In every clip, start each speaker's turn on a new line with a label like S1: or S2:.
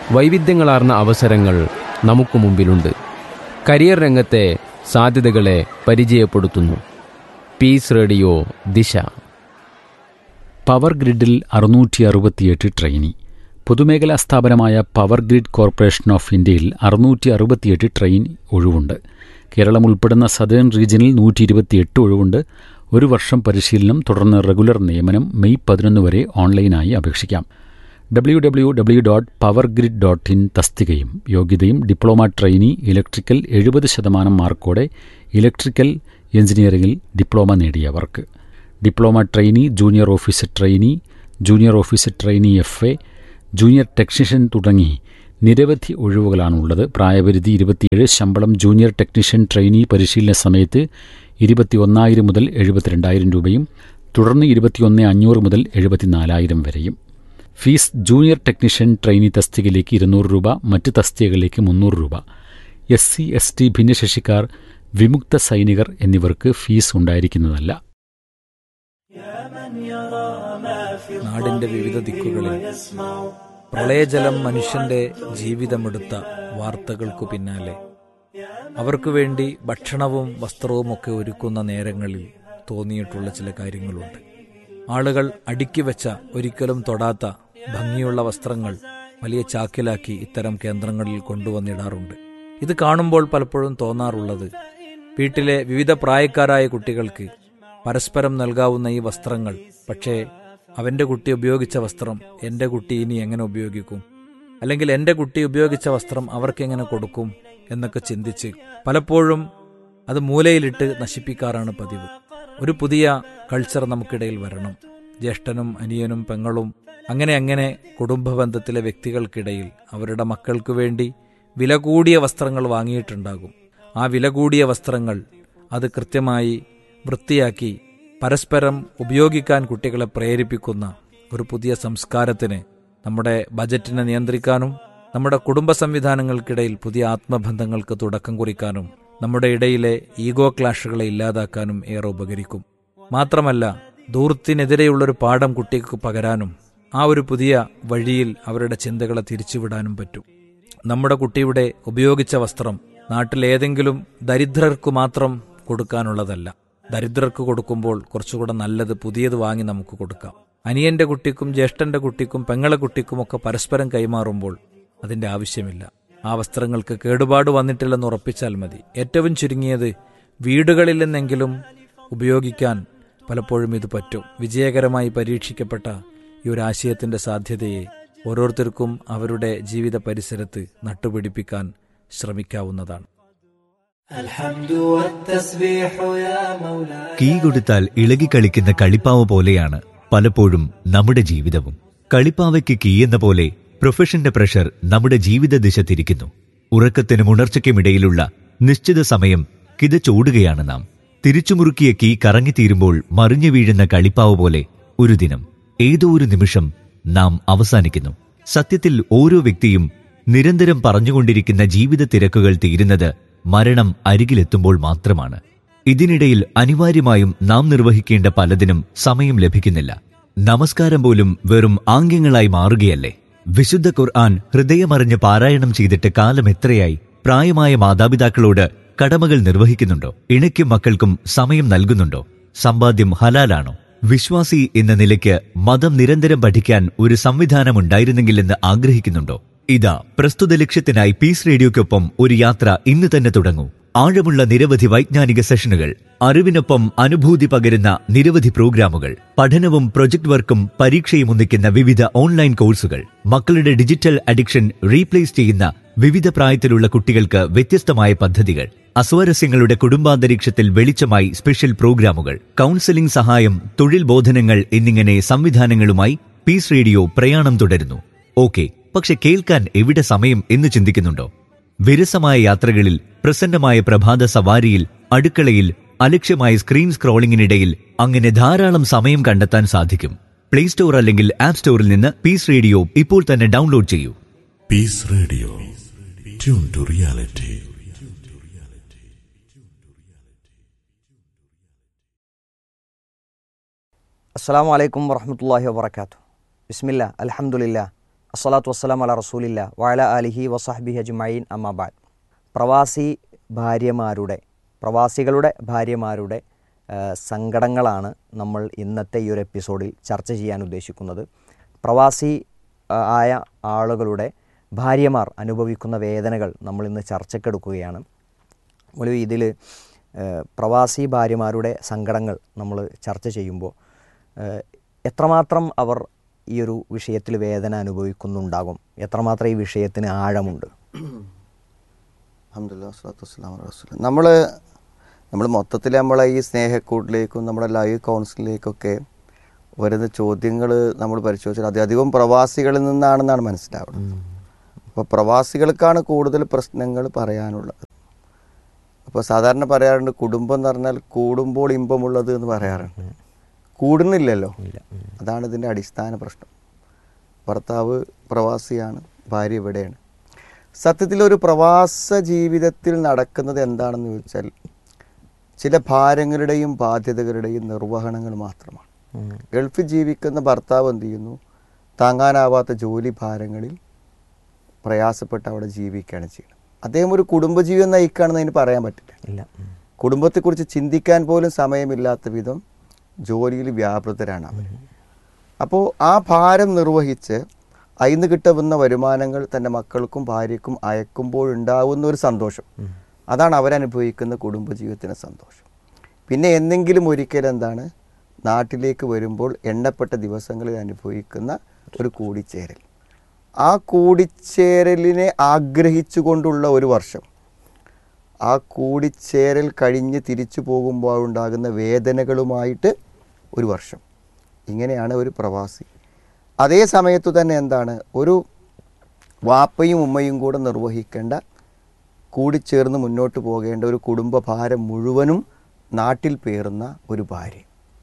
S1: വൈവിധ്യങ്ങളാർന്ന അവസരങ്ങൾ നമുക്ക് മുമ്പിലുണ്ട് കരിയർ രംഗത്തെ സാധ്യതകളെ പരിചയപ്പെടുത്തുന്നു പീസ് റേഡിയോ ദിശ
S2: പവർ ഗ്രിഡിൽ അറുന്നൂറ്റി അറുപത്തിയെട്ട് ട്രെയിനി പൊതുമേഖലാ സ്ഥാപനമായ പവർ ഗ്രിഡ് കോർപ്പറേഷൻ ഓഫ് ഇന്ത്യയിൽ അറുന്നൂറ്റി അറുപത്തിയെട്ട് ട്രെയിൻ ഒഴിവുണ്ട് കേരളം ഉൾപ്പെടുന്ന സദേൺ റീജിയനിൽ നൂറ്റി ഇരുപത്തിയെട്ട് ഒഴിവുണ്ട് ഒരു വർഷം പരിശീലനം തുടർന്ന് റെഗുലർ നിയമനം മെയ് പതിനൊന്ന് വരെ ഓൺലൈനായി അപേക്ഷിക്കാം W W W dot power grid dot in തസ്തികയും യോഗ്യതയും ഡിപ്ലോമ ട്രെയിനി ഇലക്ട്രിക്കൽ എഴുപത് ശതമാനം മാർക്കോടെ ഇലക്ട്രിക്കൽ എഞ്ചിനീയറിംഗിൽ ഡിപ്ലോമ നേടിയവർക്ക് diploma trainee junior officer trainee junior officer trainee F A junior technician തുടങ്ങി നിരവധി ഒഴിവുകളാണുള്ളത് പ്രായപരിധി ഇരുപത്തിയേഴ് ശമ്പളം ജൂനിയർ ടെക്നീഷ്യൻ ട്രെയിനി പരിശീലന സമയത്ത് ഇരുപത്തിയൊന്നായിരം മുതൽ എഴുപത്തിരണ്ടായിരം രൂപയും തുടർന്ന് ഇരുപത്തിയൊന്ന് അഞ്ഞൂറ് മുതൽ എഴുപത്തിനാലായിരം വരെയും ഫീസ് ജൂനിയർ ടെക്നീഷ്യൻ ട്രെയിനി തസ്തികയിലേക്ക് ഇരുന്നൂറ് രൂപ മറ്റ് തസ്തികകളിലേക്ക് മുന്നൂറ് രൂപ എസ് സി എസ് ടി ഭിന്നശേഷിക്കാർ വിമുക്ത സൈനികർ എന്നിവർക്ക് ഫീസ് ഉണ്ടായിരിക്കുന്നതല്ല
S3: നാടിന്റെ വിവിധ ദിക്കുകളിൽ പ്രളയജലം മനുഷ്യന്റെ ജീവിതമെടുത്ത വാർത്തകൾക്കു പിന്നാലെ അവർക്കു വേണ്ടി ഭക്ഷണവും വസ്ത്രവുമൊക്കെ ഒരുക്കുന്ന നേരങ്ങളിൽ തോന്നിയിട്ടുള്ള ചില കാര്യങ്ങളുണ്ട് ആളുകൾ അടുക്കി വെച്ച ഒരിക്കലും തൊടാത്ത ഭംഗിയുള്ള വസ്ത്രങ്ങൾ വലിയ ചാക്കിലാക്കി ഇത്തരം കേന്ദ്രങ്ങളിൽ കൊണ്ടുവന്നിടാറുണ്ട് ഇത് കാണുമ്പോൾ പലപ്പോഴും തോന്നാറുള്ളത് വീട്ടിലെ വിവിധ പ്രായക്കാരായ കുട്ടികൾക്ക് പരസ്പരം നൽകാവുന്ന ഈ വസ്ത്രങ്ങൾ പക്ഷേ അവന്റെ കുട്ടി ഉപയോഗിച്ച വസ്ത്രം എന്റെ കുട്ടി ഇനി എങ്ങനെ ഉപയോഗിക്കും അല്ലെങ്കിൽ എന്റെ കുട്ടി ഉപയോഗിച്ച വസ്ത്രം അവർക്കെങ്ങനെ കൊടുക്കും എന്നൊക്കെ ചിന്തിച്ച് പലപ്പോഴും അത് മൂലയിലിട്ട് നശിപ്പിക്കാറാണ് പതിവ് ഒരു പുതിയ കൾച്ചർ നമുക്കിടയിൽ വരണം ജ്യേഷ്ഠനും അനിയനും പെങ്ങളും അങ്ങനെ അങ്ങനെ കുടുംബ ബന്ധത്തിലെ വ്യക്തികൾക്കിടയിൽ അവരുടെ മക്കൾക്ക് വേണ്ടി വില കൂടിയ വസ്ത്രങ്ങൾ വാങ്ങിയിട്ടുണ്ടാകും ആ വില കൂടിയ വസ്ത്രങ്ങൾ അത് കൃത്യമായി വൃത്തിയാക്കി പരസ്പരം ഉപയോഗിക്കാൻ കുട്ടികളെ പ്രേരിപ്പിക്കുന്ന ഒരു പുതിയ സംസ്കാരത്തിന് നമ്മുടെ ബജറ്റിനെ നിയന്ത്രിക്കാനും നമ്മുടെ കുടുംബ സംവിധാനങ്ങൾക്കിടയിൽ പുതിയ ആത്മബന്ധങ്ങൾക്ക് തുടക്കം കുറിക്കാനും നമ്മുടെ ഇടയിലെ ഈഗോ ക്ലാഷുകളെ ഇല്ലാതാക്കാനും ഏറെ ഉപകരിക്കും മാത്രമല്ല ദൂർത്തിനെതിരെയുള്ളൊരു പാഠം കുട്ടിക്ക് പകരാനും ആ ഒരു പുതിയ വഴിയിൽ അവരുടെ ചിന്തകളെ തിരിച്ചുവിടാനും പറ്റും നമ്മുടെ കുട്ടിയുടെ ഉപയോഗിച്ച വസ്ത്രം നാട്ടിലേതെങ്കിലും ദരിദ്രർക്ക് മാത്രം കൊടുക്കാനുള്ളതല്ല ദരിദ്രർക്ക് കൊടുക്കുമ്പോൾ കുറച്ചുകൂടെ നല്ലത് പുതിയത് വാങ്ങി നമുക്ക് കൊടുക്കാം അനിയന്റെ കുട്ടിക്കും ജ്യേഷ്ഠന്റെ കുട്ടിക്കും പെങ്ങളെ കുട്ടിക്കുമൊക്കെ പരസ്പരം കൈമാറുമ്പോൾ അതിന്റെ ആവശ്യമില്ല ആ വസ്ത്രങ്ങൾക്ക് കേടുപാട് വന്നിട്ടില്ലെന്ന് ഉറപ്പിച്ചാൽ മതി ഏറ്റവും ചുരുങ്ങിയത് വീടുകളിൽ നിന്നെങ്കിലും ഉപയോഗിക്കാൻ പലപ്പോഴും ഇത് പറ്റും വിജയകരമായി പരീക്ഷിക്കപ്പെട്ട ഈ ഒരു ആശയത്തിന്റെ സാധ്യതയെ ഓരോരുത്തർക്കും അവരുടെ ജീവിത പരിസരത്ത് നട്ടുപിടിപ്പിക്കാൻ ശ്രമിക്കാവുന്നതാണ്
S4: കീ കൊടുത്താൽ ഇളകിക്കളിക്കുന്ന കളിപ്പാവ പോലെയാണ് പലപ്പോഴും നമ്മുടെ ജീവിതവും കളിപ്പാവയ്ക്ക് കീ എന്ന പോലെ പ്രൊഫഷന്റെ പ്രഷർ നമ്മുടെ ജീവിത ദിശ തിരിക്കുന്നു ഉറക്കത്തിനും ഉണർച്ചയ്ക്കുമിടയിലുള്ള നിശ്ചിത സമയം കിതച്ചോടുകയാണ് നാം തിരിച്ചുമുറുക്കിയ കീ കറങ്ങിത്തീരുമ്പോൾ മറിഞ്ഞു വീഴുന്ന കളിപ്പാവ് പോലെ ഒരു ദിനം ഏതോ ഒരു നിമിഷം നാം അവസാനിക്കുന്നു സത്യത്തിൽ ഓരോ വ്യക്തിയും നിരന്തരം പറഞ്ഞുകൊണ്ടിരിക്കുന്ന ജീവിത തിരക്കുകൾ തീരുന്നത് മരണം അരികിലെത്തുമ്പോൾ മാത്രമാണ് ഇതിനിടയിൽ അനിവാര്യമായും നാം നിർവഹിക്കേണ്ട പലതിനും സമയം ലഭിക്കുന്നില്ല നമസ്കാരം പോലും വെറും ആംഗ്യങ്ങളായി മാറുകയല്ലേ വിശുദ്ധ ഖുർആൻ ഹൃദയമറിഞ്ഞ് പാരായണം ചെയ്തിട്ട് കാലം എത്രയായി പ്രായമായ മാതാപിതാക്കളോട് കടമകൾ നിർവഹിക്കുന്നുണ്ടോ ഇണയ്ക്കും മക്കൾക്കും സമയം നൽകുന്നുണ്ടോ സമ്പാദ്യം ഹലാലാണോ വിശ്വാസി എന്ന നിലയ്ക്ക് മതം നിരന്തരം പഠിക്കാൻ ഒരു സംവിധാനം ഉണ്ടായിരുന്നെങ്കിലെന്ന് ആഗ്രഹിക്കുന്നുണ്ടോ ഇതാ പ്രസ്തുത ലക്ഷ്യത്തിനായി പീസ് റേഡിയോയ്ക്കൊപ്പം ഒരു യാത്ര ഇന്ന് തന്നെ തുടങ്ങൂ ആഴമുള്ള നിരവധി വൈജ്ഞാനിക സെഷനുകൾ അറിവിനൊപ്പം അനുഭൂതി പകരുന്ന നിരവധി പ്രോഗ്രാമുകൾ പഠനവും പ്രൊജക്ട് വർക്കും പരീക്ഷയും ഒന്നിക്കുന്ന വിവിധ ഓൺലൈൻ കോഴ്സുകൾ മക്കളുടെ ഡിജിറ്റൽ അഡിക്ഷൻ റീപ്ലേസ് ചെയ്യുന്ന വിവിധ പ്രായത്തിലുള്ള കുട്ടികൾക്ക് വ്യത്യസ്തമായ പദ്ധതികൾ അസ്വാരസ്യങ്ങളുടെ കുടുംബാന്തരീക്ഷത്തിൽ വെളിച്ചമായി സ്പെഷ്യൽ പ്രോഗ്രാമുകൾ കൗൺസിലിംഗ് സഹായം തൊഴിൽ ബോധനങ്ങൾ എന്നിങ്ങനെ സംവിധാനങ്ങളുമായി പീസ് റേഡിയോ പ്രയാണം തുടരുന്നു ഓക്കെ പക്ഷെ കേൾക്കാൻ എവിടെ സമയം എന്ന് ചിന്തിക്കുന്നുണ്ടോ വിരസമായ യാത്രകളിൽ പ്രസന്നമായ പ്രഭാത സവാരിയിൽ അടുക്കളയിൽ അലക്ഷ്യമായ സ്ക്രീൻ സ്ക്രോളിംഗിനിടയിൽ അങ്ങനെ ധാരാളം സമയം കണ്ടെത്താൻ സാധിക്കും പ്ലേ സ്റ്റോർ അല്ലെങ്കിൽ ആപ്പ് സ്റ്റോറിൽ നിന്ന് പീസ് റേഡിയോ ഇപ്പോൾ തന്നെ ഡൗൺലോഡ് ചെയ്യൂ
S5: Peace Radio. Tune to reality.
S6: അസ്സാം വലൈക്കും വറഹമത്തല്ലാഹി വാബർക്കാത്തു ബിസ്മില്ല അലഹമുല്ല അസ്സലാത്തു വസ്സലാം അല റസൂലില്ല വഅല അലിഹി വസഹബി അജ്മൈൻ അമ്മാബാദ് പ്രവാസി ഭാര്യമാരുടെ പ്രവാസികളുടെ ഭാര്യമാരുടെ ആ, സങ്കടങ്ങളാണ് നമ്മൾ ഇന്നത്തെ ഈ ഒരു എപ്പിസോഡിൽ ചർച്ച ചെയ്യാൻ ഉദ്ദേശിക്കുന്നത് പ്രവാസി ആ, ആയ ആളുകളുടെ ഭാര്യമാർ അനുഭവിക്കുന്ന വേദനകൾ നമ്മൾ ഇന്ന് ചർച്ചക്കെടുക്കുകയാണ് നമ്മൾ ഇതിൽ പ്രവാസി ഭാര്യമാരുടെ സങ്കടങ്ങൾ നമ്മൾ ചർച്ച ചെയ്യുമ്പോൾ ഏഹ്, എത്രമാത്രം അവർ ഈ ഒരു വിഷയത്തിൽ വേദന അനുഭവിക്കുന്നുണ്ടാകും എത്രമാത്രം ഈ വിഷയത്തിന് ആഴമുണ്ട്
S7: അഹമ്മദില്ല വസ്ലാത്തു വസ്സലാം റസൂൽ നമ്മൾ നമ്മൾ മൊത്തത്തിൽ നമ്മളെ ഈ സ്നേഹക്കൂട്ടിലേക്കും നമ്മുടെ ലൈവ് കൗൺസിലിലേക്കൊക്കെ വരുന്ന ചോദ്യങ്ങൾ നമ്മൾ പരിശോധിച്ചാൽ അത് അധികം പ്രവാസികളിൽ നിന്നാണെന്നാണ് മനസ്സിലാവുന്നത് അപ്പോൾ പ്രവാസികൾക്കാണ് കൂടുതൽ പ്രശ്നങ്ങൾ പറയാനുള്ളത് അപ്പോൾ സാധാരണ പറയാറുണ്ട് കുടുംബം എന്ന് പറഞ്ഞാൽ കൂടുമ്പോൾ ഇമ്പമുള്ളത് എന്ന് പറയാറുണ്ട് കൂടുന്നില്ലല്ലോ അതാണ് ഇതിൻ്റെ അടിസ്ഥാന പ്രശ്നം ഭർത്താവ് പ്രവാസിയാണ് ഭാര്യ ഇവിടെയാണ് സത്യത്തിൽ ഒരു പ്രവാസ ജീവിതത്തിൽ നടക്കുന്നത് എന്താണെന്ന് ചോദിച്ചാൽ ചില ഭാരങ്ങളുടെയും ബാധ്യതകളുടെയും നിർവഹണങ്ങൾ മാത്രമാണ് ഗൾഫിൽ ജീവിക്കുന്ന ഭർത്താവ് എന്ത് ചെയ്യുന്നു താങ്ങാനാവാത്ത ജോലി ഭാരങ്ങളിൽ പ്രയാസപ്പെട്ട് അവിടെ ജീവിക്കുകയാണ് ചെയ്യുന്നത് അദ്ദേഹം ഒരു കുടുംബജീവിതം നയിക്കുകയാണെന്ന് അതിന് പറയാൻ പറ്റില്ല
S6: ഇല്ല
S7: കുടുംബത്തെക്കുറിച്ച് ചിന്തിക്കാൻ പോലും സമയമില്ലാത്ത വിധം ജോലിയിൽ വ്യാപൃതരാണ് അവർ അപ്പോൾ ആ ഭാരം നിർവഹിച്ച് അതിന് കിട്ടുന്ന വരുമാനങ്ങൾ തൻ്റെ മക്കൾക്കും ഭാര്യയ്ക്കും അയക്കുമ്പോഴുണ്ടാവുന്ന ഒരു സന്തോഷം അതാണ് അവരനുഭവിക്കുന്ന കുടുംബജീവിതത്തിൻ്റെ സന്തോഷം പിന്നെ എന്തെങ്കിലും ഒരിക്കൽ എന്താണ് നാട്ടിലേക്ക് വരുമ്പോൾ എണ്ണപ്പെട്ട ദിവസങ്ങളിൽ അനുഭവിക്കുന്ന ഒരു കൂടിച്ചേരൽ ആ കൂടിച്ചേരലിനെ ആഗ്രഹിച്ചുകൊണ്ടുള്ള ഒരു വർഷം ആ കൂടിച്ചേരൽ കഴിഞ്ഞ് തിരിച്ചു പോകുമ്പോൾ ഉണ്ടാകുന്ന വേദനകളുമായിട്ട് ഒരു വർഷം ഇങ്ങനെയാണ് ഒരു പ്രവാസി അതേ സമയത്തു തന്നെ എന്താണ് ഒരു വാപ്പയും ഉമ്മയും കൂടെ നിർവഹിക്കേണ്ട കൂടിച്ചേർന്ന് മുന്നോട്ട് പോകേണ്ട ഒരു കുടുംബ ഭാരം മുഴുവനും നാട്ടിൽ പേറുന്ന ഒരു ഭാര്യ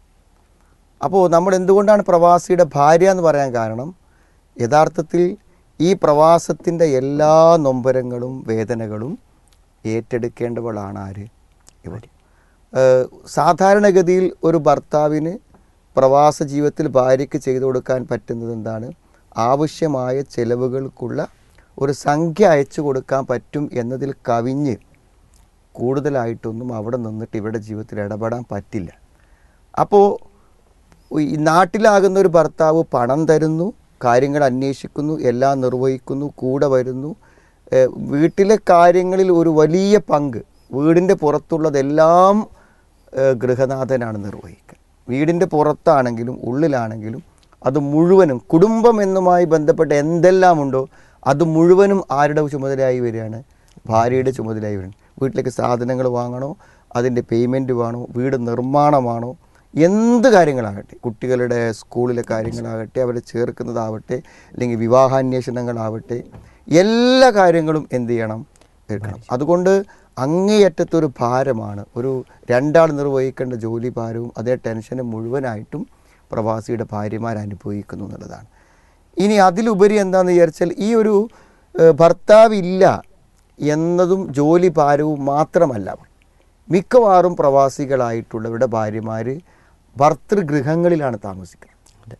S7: അപ്പോൾ നമ്മൾ എന്തുകൊണ്ടാണ് പ്രവാസിയുടെ ഭാര്യ എന്ന് പറയാൻ കാരണം യഥാർത്ഥത്തിൽ ഈ പ്രവാസത്തിൻ്റെ എല്ലാ നൊമ്പരങ്ങളും വേദനകളും ഏറ്റെടുക്കേണ്ടവളാണ് ആര് ഇവർ ഏഹ് സാധാരണഗതിയിൽ ഒരു ഭർത്താവിന് പ്രവാസ ജീവിതത്തിൽ ഭാര്യയ്ക്ക് ചെയ്തു കൊടുക്കാൻ പറ്റുന്നത് എന്താണ് ആവശ്യമായ ചെലവുകൾക്കുള്ള ഒരു സംഖ്യ അയച്ചു കൊടുക്കാൻ പറ്റും എന്നതിൽ കവിഞ്ഞ് കൂടുതലായിട്ടൊന്നും അവിടെ നിന്നിട്ട് ഇവരുടെ ജീവിതത്തിൽ ഇടപെടാൻ പറ്റില്ല അപ്പോൾ ഈ നാട്ടിലാകുന്ന ഒരു ഭർത്താവ് പണം തരുന്നു കാര്യങ്ങൾ അന്വേഷിക്കുന്നു എല്ലാം നിർവഹിക്കുന്നു കൂടെ വരുന്നു ഏഹ് വീട്ടിലെ കാര്യങ്ങളിൽ ഒരു വലിയ പങ്ക് വീടിൻ്റെ പുറത്തുള്ളതെല്ലാം ഏഹ് ഗൃഹനാഥനാണ് നിർവഹിക്കുക വീടിൻ്റെ പുറത്താണെങ്കിലും ഉള്ളിലാണെങ്കിലും അത് മുഴുവനും കുടുംബം എന്നുമായി ബന്ധപ്പെട്ട എന്തെല്ലാം ഉണ്ടോ അത് മുഴുവനും ആരുടെ ചുമതലയായി വരികയാണ് ഭാര്യയുടെ ചുമതലയായി വരികയാണ് വീട്ടിലേക്ക് സാധനങ്ങൾ വാങ്ങണോ അതിൻ്റെ പേയ്മെൻറ്റ് വേണോ വീട് നിർമ്മാണമാണോ എന്ത് കാര്യങ്ങളാകട്ടെ കുട്ടികളുടെ സ്കൂളിലെ കാര്യങ്ങളാകട്ടെ അവരെ ചേർക്കുന്നതാവട്ടെ അല്ലെങ്കിൽ വിവാഹാന്വേഷണങ്ങളാവട്ടെ എല്ലാ കാര്യങ്ങളും എന്ത് ചെയ്യണം എടുക്കണം അതുകൊണ്ട് അങ്ങേയറ്റത്തൊരു ഭാരമാണ് ഒരു രണ്ടാൾ നിർവഹിക്കേണ്ട ജോലി ഭാരവും അതേ ടെൻഷനും മുഴുവനായിട്ടും പ്രവാസിയുടെ ഭാര്യമാർ അനുഭവിക്കുന്നു എന്നുള്ളതാണ് ഇനി അതിലുപരി എന്താണെന്ന് വിചാരിച്ചാൽ ഈ ഒരു ഏഹ്, ഭർത്താവില്ല എന്നതും ജോലി ഭാരവും മാത്രമല്ല അവർ മിക്കവാറും പ്രവാസികളായിട്ടുള്ളവരുടെ ഭാര്യമാർ ഭർതൃഗൃഹങ്ങളിലാണ് താമസിക്കുന്നത്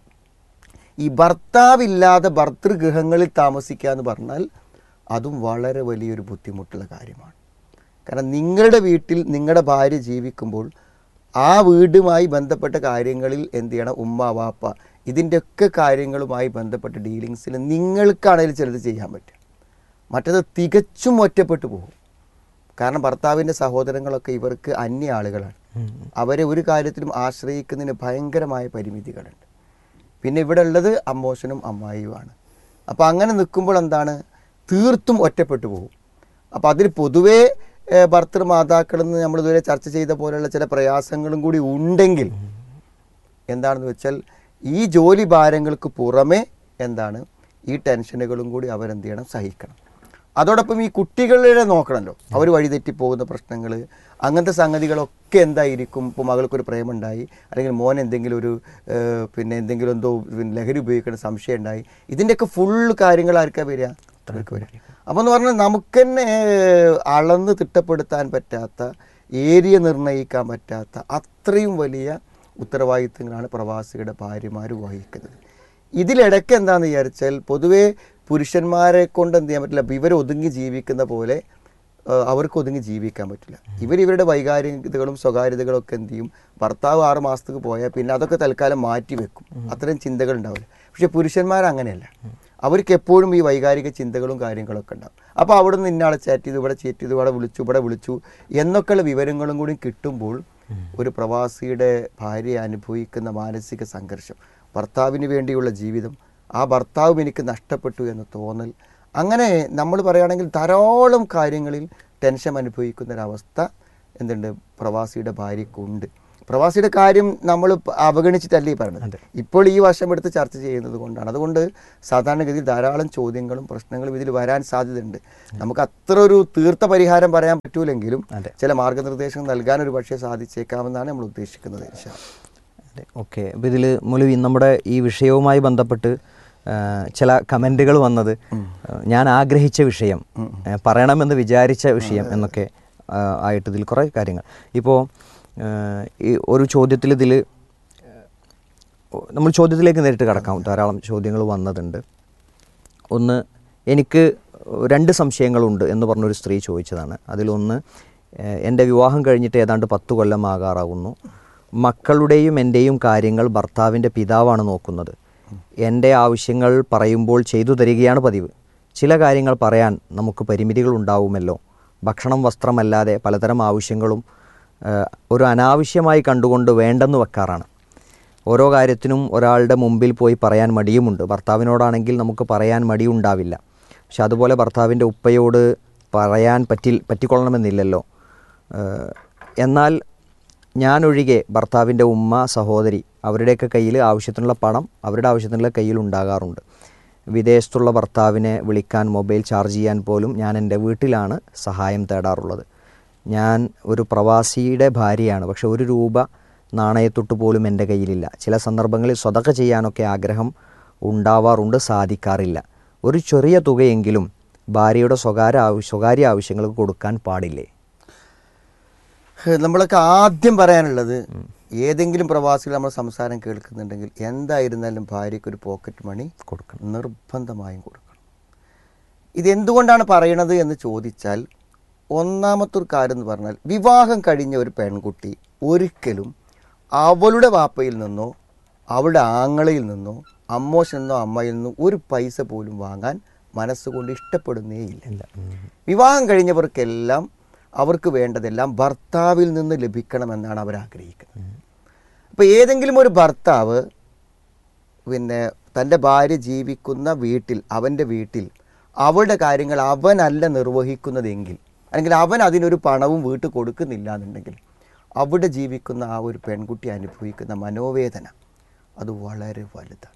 S7: ഈ ഭർത്താവില്ലാതെ ഭർതൃഗൃഹങ്ങളിൽ താമസിക്കുക എന്ന് പറഞ്ഞാൽ അതും വളരെ വലിയൊരു ബുദ്ധിമുട്ടുള്ള കാര്യമാണ് കാരണം നിങ്ങളുടെ വീട്ടിൽ നിങ്ങളുടെ ഭാര്യ ജീവിക്കുമ്പോൾ ആ വീടുമായി ബന്ധപ്പെട്ട കാര്യങ്ങളിൽ എന്ത് ചെയ്യണം ഉമ്മ വാപ്പ ഇതിൻ്റെയൊക്കെ കാര്യങ്ങളുമായി ബന്ധപ്പെട്ട ഡീലിങ്സിൽ നിങ്ങൾക്കാണെങ്കിലും ചിലത് ചെയ്യാൻ പറ്റും മറ്റത് തികച്ചും ഒറ്റപ്പെട്ടു പോകും കാരണം ഭർത്താവിൻ്റെ സഹോദരങ്ങളൊക്കെ ഇവർക്ക് അന്യ ആളുകളാണ് അവരെ ഒരു കാര്യത്തിലും ആശ്രയിക്കുന്നതിന് ഭയങ്കരമായ പരിമിതികളുണ്ട് പിന്നെ ഇവിടെ ഉള്ളത് അമ്മോശനും അമ്മായിയുമാണ് അപ്പോൾ അങ്ങനെ നിൽക്കുമ്പോൾ എന്താണ് തീർത്തും ഒറ്റപ്പെട്ടു പോകും അപ്പോൾ അതിൽ പൊതുവേ ഏഹ്, ഭർത്തൃമാതാക്കളിൽ നിന്ന് നമ്മൾ ഇതുവരെ ചർച്ച ചെയ്ത പോലെയുള്ള ചില പ്രയാസങ്ങളും കൂടി ഉണ്ടെങ്കിൽ എന്താണെന്ന് വെച്ചാൽ ഈ ജോലി ഭാരങ്ങൾക്ക് പുറമെ എന്താണ് ഈ ടെൻഷനുകളും കൂടി അവരെന്ത് ചെയ്യണം സഹിക്കണം അതോടൊപ്പം ഈ കുട്ടികളെ നോക്കണമല്ലോ അവർ വഴിതെറ്റി പോകുന്ന പ്രശ്നങ്ങൾ അങ്ങനത്തെ സംഗതികളൊക്കെ എന്തായിരിക്കും ഇപ്പോൾ മകൾക്കൊരു പ്രേമുണ്ടായി അല്ലെങ്കിൽ മോൻ എന്തെങ്കിലും ഒരു ഏഹ്, പിന്നെ എന്തെങ്കിലും എന്തോ പിന്നെ ലഹരി ഉപയോഗിക്കുന്ന സംശയം ഉണ്ടായി ഇതിൻ്റെയൊക്കെ ഫുൾ കാര്യങ്ങൾ ആർക്കാ വരിക അവർക്ക് വരിക അപ്പോൾ എന്ന് പറഞ്ഞാൽ നമുക്ക് തന്നെ ഏഹ്, അളന്ന് തിട്ടപ്പെടുത്താൻ പറ്റാത്ത ഏരിയ നിർണ്ണയിക്കാൻ പറ്റാത്ത അത്രയും വലിയ ഉത്തരവാദിത്തങ്ങളാണ് പ്രവാസികളുടെ ഭാര്യമാർ വഹിക്കുന്നത് ഇതിലിടയ്ക്ക് എന്താണെന്ന് വിചാരിച്ചാൽ പൊതുവേ പുരുഷന്മാരെ കൊണ്ട് എന്ത് ചെയ്യാൻ പറ്റില്ല ഇവർ ഒതുങ്ങി ജീവിക്കുന്ന പോലെ ആ, അവർക്ക് ഒതുങ്ങി ജീവിക്കാൻ പറ്റില്ല ഇവർ ഇവരുടെ വൈകാരികതകളും സ്വകാര്യതകളും ഒക്കെ എന്ത് ചെയ്യും ഭർത്താവ് ആറ് മാസത്തേക്ക് പോയാൽ പിന്നെ അതൊക്കെ തൽക്കാലം മാറ്റി വെക്കും അത്രയും ചിന്തകൾ ഉണ്ടാവില്ല പക്ഷെ പുരുഷന്മാർ അങ്ങനെയല്ല അവർക്ക് എപ്പോഴും ഈ വൈകാരിക ചിന്തകളും കാര്യങ്ങളൊക്കെ ഉണ്ടാവും അപ്പോൾ അവിടെ നിന്ന് ഇന്നാളെ ചാറ്റ് ചെയ്തു ഇവിടെ ചാറ്റ് ചെയ്തു ഇവിടെ വിളിച്ചു ഇവിടെ വിളിച്ചു എന്നൊക്കെയുള്ള വിവരങ്ങളും കൂടി കിട്ടുമ്പോൾ ഒരു പ്രവാസിയുടെ ഭാര്യ അനുഭവിക്കുന്ന മാനസിക സംഘർഷം ഭർത്താവിന് വേണ്ടിയുള്ള ജീവിതം ആ ഭർത്താവും എനിക്ക് നഷ്ടപ്പെട്ടു എന്ന തോന്നൽ അങ്ങനെ നമ്മൾ പറയുകയാണെങ്കിൽ ധാരാളം കാര്യങ്ങളിൽ ടെൻഷൻ അനുഭവിക്കുന്ന ഒരവസ്ഥ എന്തുണ്ട് പ്രവാസിയുടെ ഭാര്യക്കുണ്ട് പ്രവാസിയുടെ കാര്യം നമ്മൾ അവഗണിച്ചിട്ടല്ലേ ഈ പറയുന്നത് ഇപ്പോൾ ഈ വർഷം എടുത്ത് ചർച്ച ചെയ്യുന്നത് കൊണ്ടാണ് അതുകൊണ്ട് സാധാരണഗതിയിൽ ധാരാളം ചോദ്യങ്ങളും പ്രശ്നങ്ങളും ഇതിൽ വരാൻ സാധ്യതയുണ്ട് നമുക്ക് അത്ര ഒരു തീർത്ത പരിഹാരം പറയാൻ പറ്റൂലെങ്കിലും ചില മാർഗനിർദ്ദേശങ്ങൾ നൽകാൻ ഒരു പക്ഷേ സാധിച്ചേക്കാമെന്നാണ് നമ്മൾ ഉദ്ദേശിക്കുന്നത് ഇൻഷാ അല്ലാ.
S6: അതെ ഓക്കെ അപ്പോൾ ഇതിൽ മുലുവി നമ്മുടെ ഈ വിഷയവുമായി ബന്ധപ്പെട്ട് ആ, ചില കമൻറ്റുകൾ വന്നത് ആ, ഞാൻ ആഗ്രഹിച്ച വിഷയം ആ, പറയണമെന്ന് വിചാരിച്ച വിഷയം എന്നൊക്കെ ആ, ആയിട്ട് ഇതിൽ കുറേ കാര്യങ്ങൾ ഇപ്പോൾ ഈ ഒരു ചോദ്യത്തിൽ ഇതിൽ നമ്മൾ ചോദ്യത്തിലേക്ക് നേരിട്ട് കടക്കാം ധാരാളം ചോദ്യങ്ങൾ വന്നതുണ്ട് ഒന്ന് എനിക്ക് രണ്ട് സംശയങ്ങളുണ്ട് എന്ന് പറഞ്ഞൊരു സ്ത്രീ ചോദിച്ചതാണ് അതിലൊന്ന് ഏഹ്, എൻ്റെ വിവാഹം കഴിഞ്ഞിട്ട് ഏതാണ്ട് പത്ത് കൊല്ലം ആകാറാകുന്നു മക്കളുടെയും എൻ്റെയും കാര്യങ്ങൾ ഭർത്താവിൻ്റെ പിതാവാണ് നോക്കുന്നത് എൻ്റെ ആവശ്യങ്ങൾ പറയുമ്പോൾ ചെയ്തു തരികയാണ് പതിവ് ചില കാര്യങ്ങൾ പറയാൻ നമുക്ക് പരിമിതികൾ ഉണ്ടാവുമല്ലോ ഭക്ഷണം വസ്ത്രമല്ലാതെ പലതരം ആവശ്യങ്ങളും ഏഹ്, ഒരു അനാവശ്യമായി കണ്ടുകൊണ്ട് വേണ്ടെന്ന് വെക്കാറാണ് ഓരോ കാര്യത്തിനും ഒരാളുടെ മുമ്പിൽ പോയി പറയാൻ മടിയുമുണ്ട് ഭർത്താവിനോടാണെങ്കിൽ നമുക്ക് പറയാൻ മടിയുണ്ടാവില്ല പക്ഷെ അതുപോലെ ഭർത്താവിൻ്റെ ഉപ്പയോട് പറയാൻ പറ്റി പറ്റിക്കൊള്ളണമെന്നില്ലല്ലോ ഏഹ് എന്നാൽ ഞാനൊഴികെ ഭർത്താവിൻ്റെ ഉമ്മ സഹോദരി അവരുടെയൊക്കെ കയ്യിൽ ആവശ്യത്തിനുള്ള പണം അവരുടെ ആവശ്യത്തിനുള്ള കയ്യിൽ ഉണ്ടാകാറുണ്ട് വിദേശത്തുള്ള ഭർത്താവിനെ വിളിക്കാൻ മൊബൈൽ ചാർജ് ചെയ്യാൻ പോലും ഞാൻ എൻ്റെ വീട്ടിലാണ് സഹായം തേടാറുള്ളത് ഞാൻ ഒരു പ്രവാസിയുടെ ഭാര്യയാണ് പക്ഷെ ഒരു രൂപ നാണയത്തൊട്ട് പോലും എൻ്റെ കയ്യിലില്ല ചില സന്ദർഭങ്ങളിൽ സ്വതക്ക ചെയ്യാനൊക്കെ ആഗ്രഹം ഉണ്ടാവാറുണ്ട് സാധിക്കാറില്ല ഒരു ചെറിയ തുകയെങ്കിലും ഭാര്യയുടെ സ്വകാര്യ ആവശ്യ സ്വകാര്യ ആവശ്യങ്ങൾക്ക് കൊടുക്കാൻ പാടില്ലേ
S7: നമ്മളൊക്കെ ആദ്യം പറയാനുള്ളത് ഏതെങ്കിലും പ്രവാസികൾ നമ്മൾ സംസാരം കേൾക്കുന്നുണ്ടെങ്കിൽ എന്തായിരുന്നാലും ഭാര്യയ്ക്ക് ഒരു പോക്കറ്റ് മണി
S6: കൊടുക്കണം
S7: നിർബന്ധമായും കൊടുക്കണം ഇതെന്തുകൊണ്ടാണ് പറയണത് എന്ന് ചോദിച്ചാൽ ഒന്നാമത്തെ ഒരു കാര്യം എന്ന് പറഞ്ഞാൽ വിവാഹം കഴിഞ്ഞ ഒരു പെൺകുട്ടി ഒരിക്കലും അവളുടെ വാപ്പയിൽ നിന്നോ അവളുടെ ആങ്ങളയിൽ നിന്നോ അമ്മോശനിൽ നിന്നോ അമ്മയിൽ നിന്നോ ഒരു പൈസ പോലും വാങ്ങാൻ മനസ്സുകൊണ്ട് ഇഷ്ടപ്പെടുന്നേ ഇല്ല വിവാഹം കഴിഞ്ഞവർക്കെല്ലാം അവർക്ക് വേണ്ടതെല്ലാം ഭർത്താവിൽ നിന്ന് ലഭിക്കണമെന്നാണ് അവർ ആഗ്രഹിക്കുന്നത് അപ്പോൾ ഏതെങ്കിലും ഒരു ഭർത്താവ് പിന്നെ തൻ്റെ ഭാര്യ ജീവിക്കുന്ന വീട്ടിൽ അവൻ്റെ വീട്ടിൽ അവളുടെ കാര്യങ്ങൾ അവനല്ല നിർവഹിക്കുന്നതെങ്കിൽ അല്ലെങ്കിൽ അവൻ അതിനൊരു പണവും വീട്ടിൽ കൊടുക്കുന്നില്ല എന്നുണ്ടെങ്കിൽ അവിടെ ജീവിക്കുന്ന ആ ഒരു പെൺകുട്ടി അനുഭവിക്കുന്ന മനോവേദന അത് വളരെ വലുതാണ്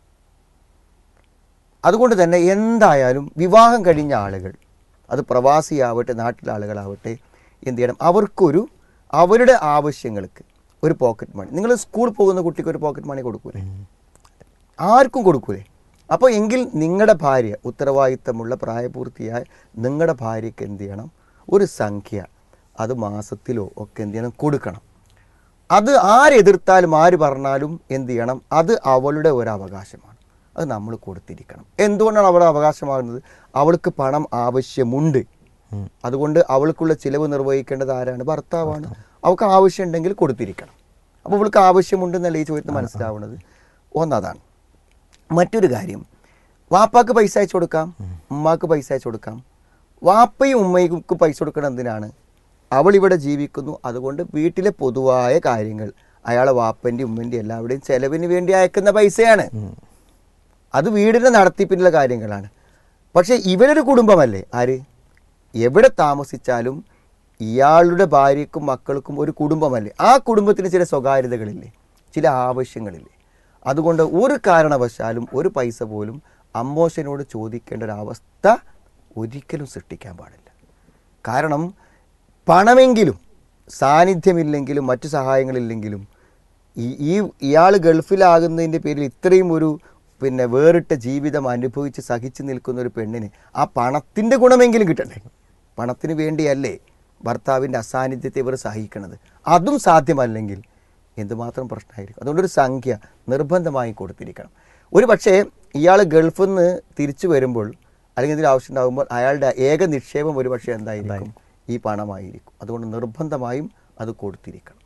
S7: അതുകൊണ്ട് തന്നെ എന്തായാലും വിവാഹം കഴിഞ്ഞ ആളുകൾ അത് പ്രവാസിയാവട്ടെ നാട്ടിലെ ആളുകളാവട്ടെ എന്ത് ചെയ്യണം അവർക്കൊരു അവരുടെ ആവശ്യങ്ങൾക്ക് ഒരു പോക്കറ്റ് മണി നിങ്ങൾ സ്കൂൾ പോകുന്ന കുട്ടിക്ക് ഒരു പോക്കറ്റ് മണി കൊടുക്കൂലേ ആർക്കും കൊടുക്കൂലേ അപ്പോൾ എങ്കിൽ നിങ്ങളുടെ ഭാര്യ ഉത്തരവാദിത്തമുള്ള പ്രായപൂർത്തിയായ നിങ്ങളുടെ ഭാര്യയ്ക്ക് എന്ത് ചെയ്യണം ഒരു സംഖ്യ അത് മാസത്തിലോ ഒക്കെ എന്ത് ചെയ്യണം കൊടുക്കണം അത് ആരെതിർത്താലും ആര് പറഞ്ഞാലും എന്ത് ചെയ്യണം അത് അവളുടെ ഒരു അവകാശമാണ് അത് നമ്മൾ കൊടുത്തിരിക്കണം എന്തുകൊണ്ടാണ് അവളുടെ അവകാശമാകുന്നത് അവൾക്ക് പണം ആവശ്യമുണ്ട് അതുകൊണ്ട് അവൾക്കുള്ള ചിലവ് നിർവഹിക്കേണ്ടത് ആരാണ് ഭർത്താവാണ് അവൾക്ക് ആവശ്യമുണ്ടെങ്കിൽ കൊടുത്തിരിക്കണം അപ്പോൾ അവൾക്ക് ആവശ്യമുണ്ടെന്നല്ല ഈ ചോദ്യത്തിന് മനസ്സിലാവുന്നത് ഒന്നതാണ് മറ്റൊരു കാര്യം വാപ്പാക്ക് പൈസ അയച്ചു കൊടുക്കാം ഉമ്മാക്ക് പൈസ അയച്ചു കൊടുക്കാം വാപ്പയും ഉമ്മയ്ക്ക് പൈസ കൊടുക്കണം എന്തിനാണ് അവൾ ഇവിടെ ജീവിക്കുന്നു അതുകൊണ്ട് വീട്ടിലെ പൊതുവായ കാര്യങ്ങൾ അയാളെ വാപ്പൻ്റെ ഉമ്മൻ്റെ എല്ലാവരുടെയും ചെലവിന് വേണ്ടി അയക്കുന്ന പൈസയാണ് അത് വീടിൻ്റെ നടത്തിപ്പിനുള്ള കാര്യങ്ങളാണ് പക്ഷേ ഇവരൊരു കുടുംബമല്ലേ ആര് എവിടെ താമസിച്ചാലും ഇയാളുടെ ഭാര്യയ്ക്കും മക്കൾക്കും ഒരു കുടുംബമല്ലേ ആ കുടുംബത്തിന് ചില സ്വകാര്യതകളില്ലേ ചില ആവശ്യങ്ങളില്ലേ അതുകൊണ്ട് ഒരു കാരണവശാലും ഒരു പൈസ പോലും അമ്മോശനോട് ചോദിക്കേണ്ട ഒരു അവസ്ഥ ഒരിക്കലും സൃഷ്ടിക്കാൻ പാടില്ല കാരണം പണമെങ്കിലും സാന്നിധ്യമില്ലെങ്കിലും മറ്റു സഹായങ്ങളില്ലെങ്കിലും ഈ ഈ ഇയാൾ ഗൾഫിലാകുന്നതിൻ്റെ പേരിൽ ഇത്രയും ഒരു പിന്നെ വേറിട്ട ജീവിതം അനുഭവിച്ച് സഹിച്ചു നിൽക്കുന്ന ഒരു പെണ്ണിന് ആ പണത്തിൻ്റെ ഗുണമെങ്കിലും കിട്ടണ്ടേ പണത്തിന് വേണ്ടിയല്ലേ ഭർത്താവിൻ്റെ അസാന്നിധ്യത്തെ ഇവർ സഹിക്കണത് അതും സാധ്യമല്ലെങ്കിൽ എന്തുമാത്രം പ്രശ്നമായിരിക്കും അതുകൊണ്ടൊരു സംഖ്യ നിർബന്ധമായി കൊടുത്തിരിക്കണം ഒരു പക്ഷേ ഇയാൾ ഗൾഫിൽ നിന്ന് തിരിച്ചു വരുമ്പോൾ അല്ലെങ്കിൽ ഇതിൽ ആവശ്യം ഉണ്ടാകുമ്പോൾ അയാളുടെ ഏക നിക്ഷേപം ഒരു പക്ഷേ എന്തായിരിക്കും ഈ പണമായിരിക്കും അതുകൊണ്ട് നിർബന്ധമായും അത് കൊടുത്തിരിക്കണം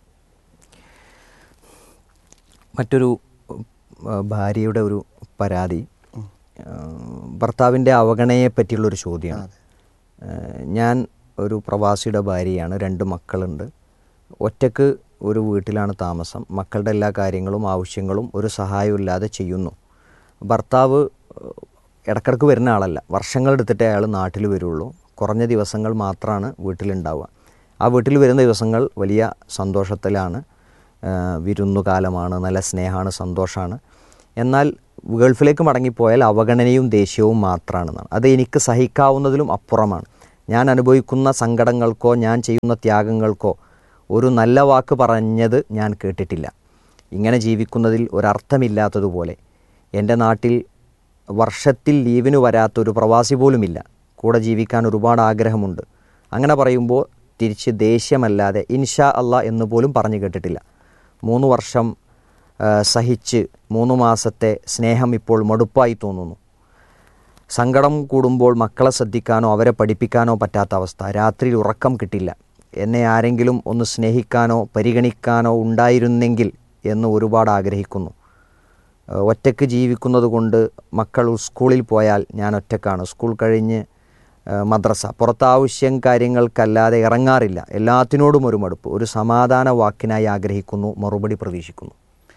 S6: മറ്റൊരു ആ, ഭാര്യയുടെ ഒരു പരാതി ആ, ഭർത്താവിൻ്റെ അവഗണനയെ പറ്റിയുള്ളൊരു ചോദ്യമാണ് ആ, ഞാൻ ഒരു പ്രവാസിയുടെ ഭാര്യയാണ് രണ്ട് മക്കളുണ്ട് ഒറ്റക്ക് ഒരു വീട്ടിലാണ് താമസം മക്കളുടെ എല്ലാ കാര്യങ്ങളും ആവശ്യങ്ങളും ഒരു സഹായവും ഇല്ലാതെ ചെയ്യുന്നു ഭർത്താവ് ആ, ഇടക്കിടക്ക് വരുന്ന ആളല്ല വർഷങ്ങളെടുത്തിട്ടേ അയാൾ നാട്ടിൽ വരുള്ളൂ കുറഞ്ഞ ദിവസങ്ങൾ മാത്രമാണ് വീട്ടിലുണ്ടാവുക ആ വീട്ടിൽ വരുന്ന ദിവസങ്ങൾ വലിയ സന്തോഷത്തിലാണ് ആ, വിരുന്നുകാലമാണ് നല്ല സ്നേഹമാണ് സന്തോഷമാണ് എന്നാൽ ഗൾഫിലേക്ക് മടങ്ങിപ്പോയാൽ അവഗണനയും ദേഷ്യവും മാത്രമാണെന്നാണ് അത് എനിക്ക് സഹിക്കാവുന്നതിലും അപ്പുറമാണ് ഞാൻ അനുഭവിക്കുന്ന സങ്കടങ്ങൾക്കോ ഞാൻ ചെയ്യുന്ന ത്യാഗങ്ങൾക്കോ ഒരു നല്ല വാക്ക് പറഞ്ഞത് ഞാൻ കേട്ടിട്ടില്ല ഇങ്ങനെ ജീവിക്കുന്നതിൽ ഒരർത്ഥമില്ലാത്തതുപോലെ എൻ്റെ നാട്ടിൽ വർഷത്തിൽ ലീവിന് വരാത്തൊരു പ്രവാസി പോലുമില്ല കൂടെ ജീവിക്കാൻ ഒരുപാട് ആഗ്രഹമുണ്ട് അങ്ങനെ പറയുമ്പോൾ തിരിച്ച് ദേഷ്യമല്ലാതെ ഇൻഷാ അല്ല എന്ന് പോലും പറഞ്ഞു കേട്ടിട്ടില്ല മൂന്ന് വർഷം ആ, സഹിച്ച് മൂന്ന് മാസത്തെ സ്നേഹം ഇപ്പോൾ മടുപ്പായി തോന്നുന്നു സങ്കടം കൂടുമ്പോൾ മക്കളെ ശ്രദ്ധിക്കാനോ അവരെ പഠിപ്പിക്കാനോ പറ്റാത്ത അവസ്ഥ രാത്രിയിൽ ഉറക്കം കിട്ടില്ല എന്നെ ആരെങ്കിലും ഒന്ന് സ്നേഹിക്കാനോ പരിഗണിക്കാനോ ഉണ്ടായിരുന്നെങ്കിൽ എന്ന് ഒരുപാട് ആഗ്രഹിക്കുന്നു ഏഹ് ഒറ്റയ്ക്ക് ജീവിക്കുന്നത് കൊണ്ട് മക്കൾ സ്കൂളിൽ പോയാൽ ഞാൻ ഒറ്റക്കാണ് സ്കൂൾ കഴിഞ്ഞ് ഏഹ് മദ്രസ പുറത്താവശ്യം കാര്യങ്ങൾക്കല്ലാതെ ഇറങ്ങാറില്ല എല്ലാത്തിനോടും ഒരു മടുപ്പ് ഒരു സമാധാന വാക്കിനായി ആഗ്രഹിക്കുന്നു മറുപടി പ്രതീക്ഷിക്കുന്നു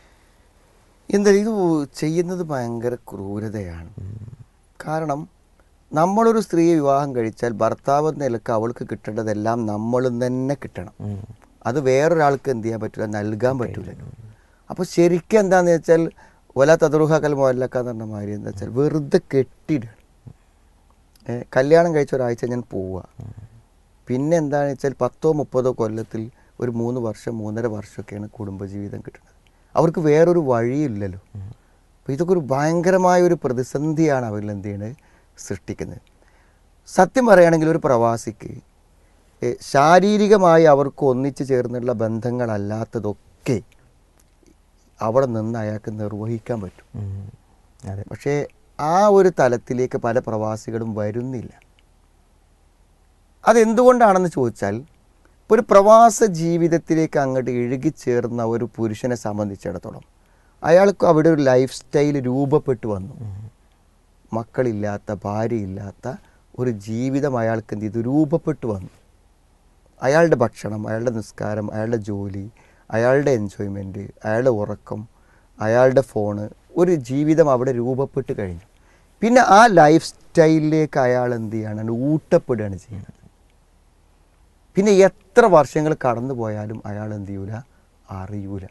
S7: എന്താ ഇത് ചെയ്യുന്നത് ഭയങ്കര ക്രൂരതയാണ് കാരണം നമ്മളൊരു സ്ത്രീയെ വിവാഹം കഴിച്ചാൽ ഭർത്താവ് എന്ന നിലക്ക് അവൾക്ക് കിട്ടേണ്ടതെല്ലാം നമ്മളും തന്നെ കിട്ടണം അത് വേറൊരാൾക്ക് എന്ത് ചെയ്യാൻ പറ്റില്ല നൽകാൻ പറ്റില്ല അപ്പോൾ ശരിക്കും എന്താന്ന് വെച്ചാൽ ഒല തദ്രുഹ കൽ മോലക്ക എന്ന് പറഞ്ഞ മാതിരി എന്താ വെച്ചാൽ വെറുതെ കെട്ടിയിടുകയാണ് ഏ, കല്യാണം കഴിച്ച ഒരാഴ്ച ഞാൻ പോവുക പിന്നെ എന്താണെന്ന് വെച്ചാൽ പത്തോ മുപ്പതോ കൊല്ലത്തിൽ ഒരു മൂന്ന് വർഷം മൂന്നര വർഷമൊക്കെയാണ് കുടുംബജീവിതം കിട്ടുന്നത് അവർക്ക് വേറൊരു വഴിയില്ലല്ലോ അപ്പോൾ ഇതൊക്കെ ഒരു ഭയങ്കരമായ ഒരു പ്രതിസന്ധിയാണ് അവരിൽ എന്ത് ചെയ്യുന്നത് സൃഷ്ടിക്കുന്നത് സത്യം പറയുകയാണെങ്കിൽ ഒരു പ്രവാസിക്ക് ഏ, ശാരീരികമായി അവർക്ക് ഒന്നിച്ചു ചേർന്നുള്ള ബന്ധങ്ങളല്ലാത്തതൊക്കെ അവിടെ നിന്ന് അയാൾക്ക് നിർവഹിക്കാൻ പറ്റും
S6: അതെ
S7: പക്ഷേ ആ ഒരു തലത്തിലേക്ക് പല പ്രവാസികളും വരുന്നില്ല അതെന്തുകൊണ്ടാണെന്ന് ചോദിച്ചാൽ ഇപ്പോൾ ഒരു പ്രവാസ ജീവിതത്തിലേക്ക് അങ്ങോട്ട് ഇഴുകിച്ചേർന്ന ഒരു പുരുഷനെ സംബന്ധിച്ചിടത്തോളം അയാൾക്ക് അവിടെ ഒരു ലൈഫ് സ്റ്റൈൽ രൂപപ്പെട്ടു വന്നു മക്കളില്ലാത്ത ഭാര്യയില്ലാത്ത ഒരു ജീവിതം അയാൾക്ക് എന്ത് ചെയ്തു രൂപപ്പെട്ടു വന്നു അയാളുടെ ഭക്ഷണം അയാളുടെ നിസ്കാരം അയാളുടെ ജോലി അയാളുടെ എൻജോയ്മെൻറ്റ് അയാളുടെ ഉറക്കം അയാളുടെ ഫോണ് ഒരു ജീവിതം അവിടെ രൂപപ്പെട്ട് കഴിഞ്ഞു പിന്നെ ആ ലൈഫ് സ്റ്റൈലിലേക്ക് അയാൾ എന്ത് ചെയ്യാണ് ഊട്ടപ്പെടുകയാണ് ചെയ്യുന്നത് പിന്നെ എത്ര വർഷങ്ങൾ കടന്നു പോയാലും അയാൾ എന്ത് ചെയ്യൂല അറിയൂല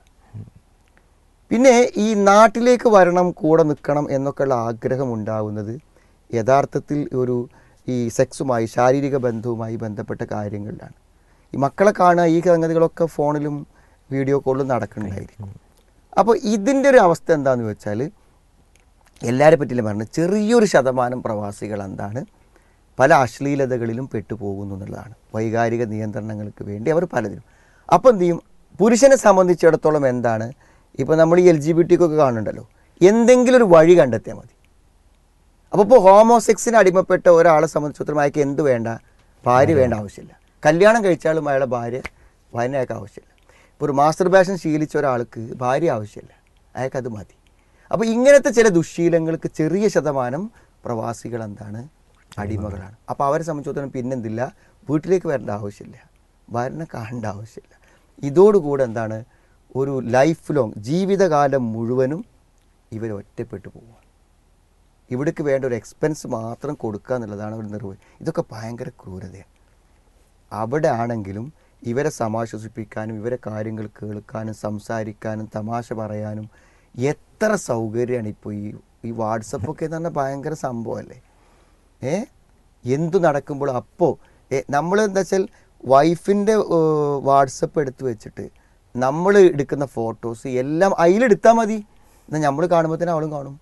S7: പിന്നെ ഈ നാട്ടിലേക്ക് വരണം കൂടെ നിൽക്കണം എന്നൊക്കെയുള്ള ആഗ്രഹം ഉണ്ടാവുന്നത് യഥാർത്ഥത്തിൽ ഒരു ഈ സെക്സുമായി ശാരീരിക ബന്ധവുമായി ബന്ധപ്പെട്ട കാര്യങ്ങളിലാണ് ഈ മക്കളെ കാണുക ഈ സംഗതികളൊക്കെ ഫോണിലും വീഡിയോ കോളിലും നടക്കുന്നുണ്ടായിരിക്കും അപ്പോൾ ഇതിൻ്റെ ഒരു അവസ്ഥ എന്താണെന്ന് വെച്ചാൽ എല്ലാവരെ പറ്റിയും പറഞ്ഞു ചെറിയൊരു ശതമാനം പ്രവാസികൾ എന്താണ് പല അശ്ലീലതകളിലും പെട്ടുപോകുന്നു എന്നുള്ളതാണ് വൈകാരിക നിയന്ത്രണങ്ങൾക്ക് വേണ്ടി അവർ പലതിനും അപ്പോൾ എന്ത് ചെയ്യും പുരുഷനെ സംബന്ധിച്ചിടത്തോളം എന്താണ് ഇപ്പോൾ നമ്മൾ ഈ എൽ ജി ബി ടിക്കൊക്കെ കാണുന്നുണ്ടല്ലോ എന്തെങ്കിലും ഒരു വഴി കണ്ടെത്തിയാൽ മതി അപ്പോൾ ഇപ്പോൾ ഹോമോസെക്സിന് അടിമപ്പെട്ട ഒരാളെ സംബന്ധിച്ചിടത്തോളം അയാൾക്ക് എന്ത് വേണ്ട ഭാര്യ വേണ്ട ആവശ്യമില്ല കല്യാണം കഴിച്ചാലും അയാളെ ഭാര്യ ഭാര്യ അയാൾക്ക് ആവശ്യമില്ല ഇപ്പോൾ ഒരു മാസ്റ്റർ ബാഷൻ ശീലിച്ച ഒരാൾക്ക് ഭാര്യ ആവശ്യമില്ല അയാൾക്കത് മതി അപ്പോൾ ഇങ്ങനത്തെ ചില ദുശ്ശീലങ്ങൾക്ക് ചെറിയ ശതമാനം പ്രവാസികൾ എന്താണ് അടിമകളാണ് അപ്പോൾ അവരെ സംബന്ധിച്ചിടത്തോളം പിന്നെന്തില്ല വീട്ടിലേക്ക് വരേണ്ട ആവശ്യമില്ല ഭാര്യനെ കാണേണ്ട ആവശ്യമില്ല ഇതോടുകൂടെ എന്താണ് ഒരു ലൈഫ് ലോങ് ജീവിതകാലം മുഴുവനും ഇവർ ഒറ്റപ്പെട്ടു പോവുക ഇവിടേക്ക് വേണ്ട ഒരു എക്സ്പെൻസ് മാത്രം കൊടുക്കുക എന്നുള്ളതാണ് ഒരു നിർവഹി ഇതൊക്കെ ഭയങ്കര ക്രൂരതയാണ് അവിടെ ആണെങ്കിലും ഇവരെ സമാശ്വസിപ്പിക്കാനും ഇവരെ കാര്യങ്ങൾ കേൾക്കാനും സംസാരിക്കാനും തമാശ പറയാനും എത്ര സൗകര്യമാണ് ഇപ്പോൾ ഈ ഈ വാട്സപ്പൊക്കെ എന്ന് പറഞ്ഞാൽ ഭയങ്കര സംഭവമല്ലേ ഏ എന്തു നടക്കുമ്പോൾ അപ്പോൾ നമ്മൾ എന്താ വെച്ചാൽ വൈഫിൻ്റെ വാട്സപ്പ് എടുത്ത് വെച്ചിട്ട് നമ്മൾ എടുക്കുന്ന ഫോട്ടോസ് എല്ലാം അതിലെടുത്താൽ മതി എന്നാൽ നമ്മൾ കാണുമ്പോൾ തന്നെ അവളും കാണും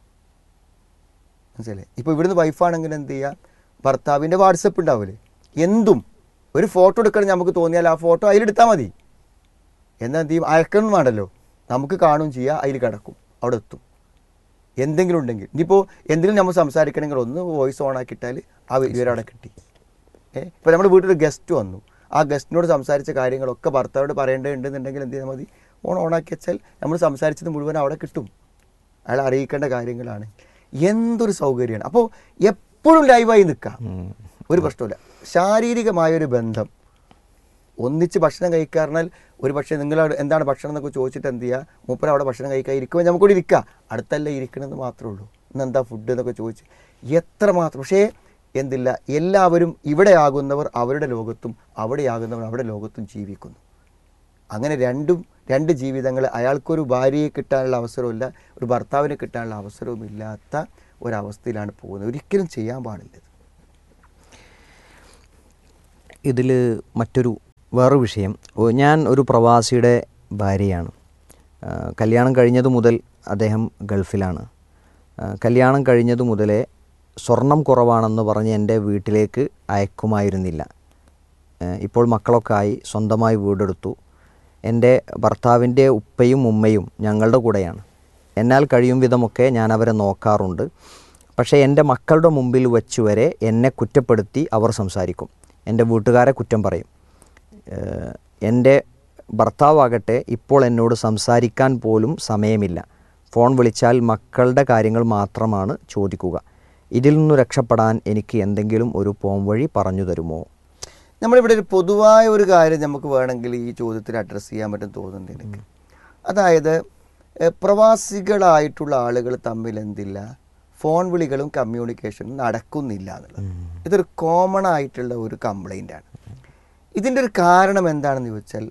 S7: മനസ്സിലേ ഇപ്പോൾ ഇവിടുന്ന് വൈഫാണെങ്കിൽ എന്ത് ചെയ്യുക ഭർത്താവിൻ്റെ വാട്സപ്പ് ഉണ്ടാവില്ലേ എന്തും ഒരു ഫോട്ടോ എടുക്കണം നമുക്ക് തോന്നിയാൽ ആ ഫോട്ടോ അതിലെടുത്താൽ മതി എന്നാൽ എന്ത് ചെയ്യും അയക്കണം വേണ്ടല്ലോ നമുക്ക് കാണുകയും ചെയ്യുക അതിൽ കിടക്കും അവിടെ എത്തും എന്തെങ്കിലും ഉണ്ടെങ്കിൽ ഇനിയിപ്പോൾ എന്തെങ്കിലും നമ്മൾ സംസാരിക്കണമെങ്കിൽ ഒന്ന് വോയിസ് ഓൺ ആക്കിയിട്ടാൽ ആ വിവരം കിട്ടി ഏഹ് ഇപ്പോൾ നമ്മുടെ വീട്ടിൽ ഗസ്റ്റ് വന്നു ആ ഗസ്റ്റിനോട് സംസാരിച്ച കാര്യങ്ങളൊക്കെ ഭർത്താവോട് പറയേണ്ടതുണ്ടെന്നുണ്ടെങ്കിൽ എന്ത് ചെയ്താൽ മതി ഓൺ ഓണാക്കി വെച്ചാൽ നമ്മൾ സംസാരിച്ചത് മുഴുവൻ അവിടെ കിട്ടും അയാൾ അറിയിക്കേണ്ട കാര്യങ്ങളാണ് എന്തൊരു സൗകര്യമാണ് അപ്പോൾ എപ്പോഴും ലൈവായി നിൽക്കാം ഒരു പ്രശ്നമില്ല ശാരീരികമായ ഒരു ബന്ധം ഒന്നിച്ച് ഭക്ഷണം കഴിക്കാറിനാൽ ഒരു പക്ഷേ നിങ്ങൾ അവിടെ എന്താണ് ഭക്ഷണം എന്നൊക്കെ ചോദിച്ചിട്ട് എന്ത് ചെയ്യുക മൂപ്പര അവിടെ ഭക്ഷണം കഴിക്കാൻ ഇരിക്കുമ്പോൾ നമുക്കൂടി ഇരിക്കുക അടുത്തല്ല ഇരിക്കണമെന്ന് മാത്രമേ ഉള്ളൂ ഇന്ന് എന്താ ഫുഡ് എന്നൊക്കെ ചോദിച്ച് എത്ര മാത്രം പക്ഷേ എന്തില്ല എല്ലാവരും ഇവിടെ ആകുന്നവർ അവരുടെ ലോകത്തും അവിടെയാകുന്നവർ അവിടെ ലോകത്തും ജീവിക്കുന്നു അങ്ങനെ രണ്ടും രണ്ട് ജീവിതങ്ങൾ അയാൾക്കൊരു ഭാര്യയെ കിട്ടാനുള്ള അവസരമില്ല ഒരു ഭർത്താവിനെ കിട്ടാനുള്ള അവസരവും ഇല്ലാത്ത ഒരവസ്ഥയിലാണ് പോകുന്നത് ഒരിക്കലും ചെയ്യാൻ പാടില്ല ഇത്.
S6: ഇതിൽ മറ്റൊരു വേറൊരു വിഷയം ഓ, ഞാൻ ഒരു പ്രവാസിയുടെ ഭാര്യയാണ് ആ, കല്യാണം കഴിഞ്ഞതു മുതൽ അദ്ദേഹം ഗൾഫിലാണ് ആ, കല്യാണം കഴിഞ്ഞതു മുതലേ സ്വർണം കുറവാണെന്ന് പറഞ്ഞ് എൻ്റെ വീട്ടിലേക്ക് അയക്കുമായിരുന്നില്ല ആ, ഇപ്പോൾ മക്കളൊക്കെ ആയി സ്വന്തമായി വീടെടുത്തു എൻ്റെ ഭർത്താവിൻ്റെ ഉപ്പയും ഉമ്മയും ഞങ്ങളുടെ കൂടെയാണ് എന്നാൽ കഴിയും വിധമൊക്കെ ഞാൻ അവരെ നോക്കാറുണ്ട് പക്ഷേ എൻ്റെ മക്കളുടെ മുമ്പിൽ വച്ച് വരെ എന്നെ കുറ്റപ്പെടുത്തി അവർ സംസാരിക്കും എൻ്റെ വീട്ടുകാരെ കുറ്റം പറയും ഏഹ് എൻ്റെ ഭർത്താവാകട്ടെ ഇപ്പോൾ എന്നോട് സംസാരിക്കാൻ പോലും സമയമില്ല ഫോൺ വിളിച്ചാൽ മക്കളുടെ കാര്യങ്ങൾ മാത്രമാണ് ചോദിക്കുക ഇതിൽ നിന്ന് രക്ഷപ്പെടാൻ എനിക്ക് എന്തെങ്കിലും ഒരു പോംവഴി പറഞ്ഞു തരുമോ
S7: നമ്മളിവിടെ ഒരു പൊതുവായ ഒരു കാര്യം നമുക്ക് വേണമെങ്കിൽ ഈ ചോദ്യത്തിൽ അഡ്രസ്സ് ചെയ്യാൻ പറ്റും തോന്നുന്നുണ്ട് എനിക്ക് അതായത് എഹ്, പ്രവാസികളായിട്ടുള്ള ആളുകൾ തമ്മിൽ എന്തില്ല ഫോൺ വിളികളും കമ്മ്യൂണിക്കേഷനും നടക്കുന്നില്ല എന്നുള്ളത് ഇതൊരു കോമൺ ആയിട്ടുള്ള ഒരു കംപ്ലൈൻ്റ് ആണ് ഇതിൻ്റെ ഒരു കാരണം എന്താണെന്ന് ചോദിച്ചാൽ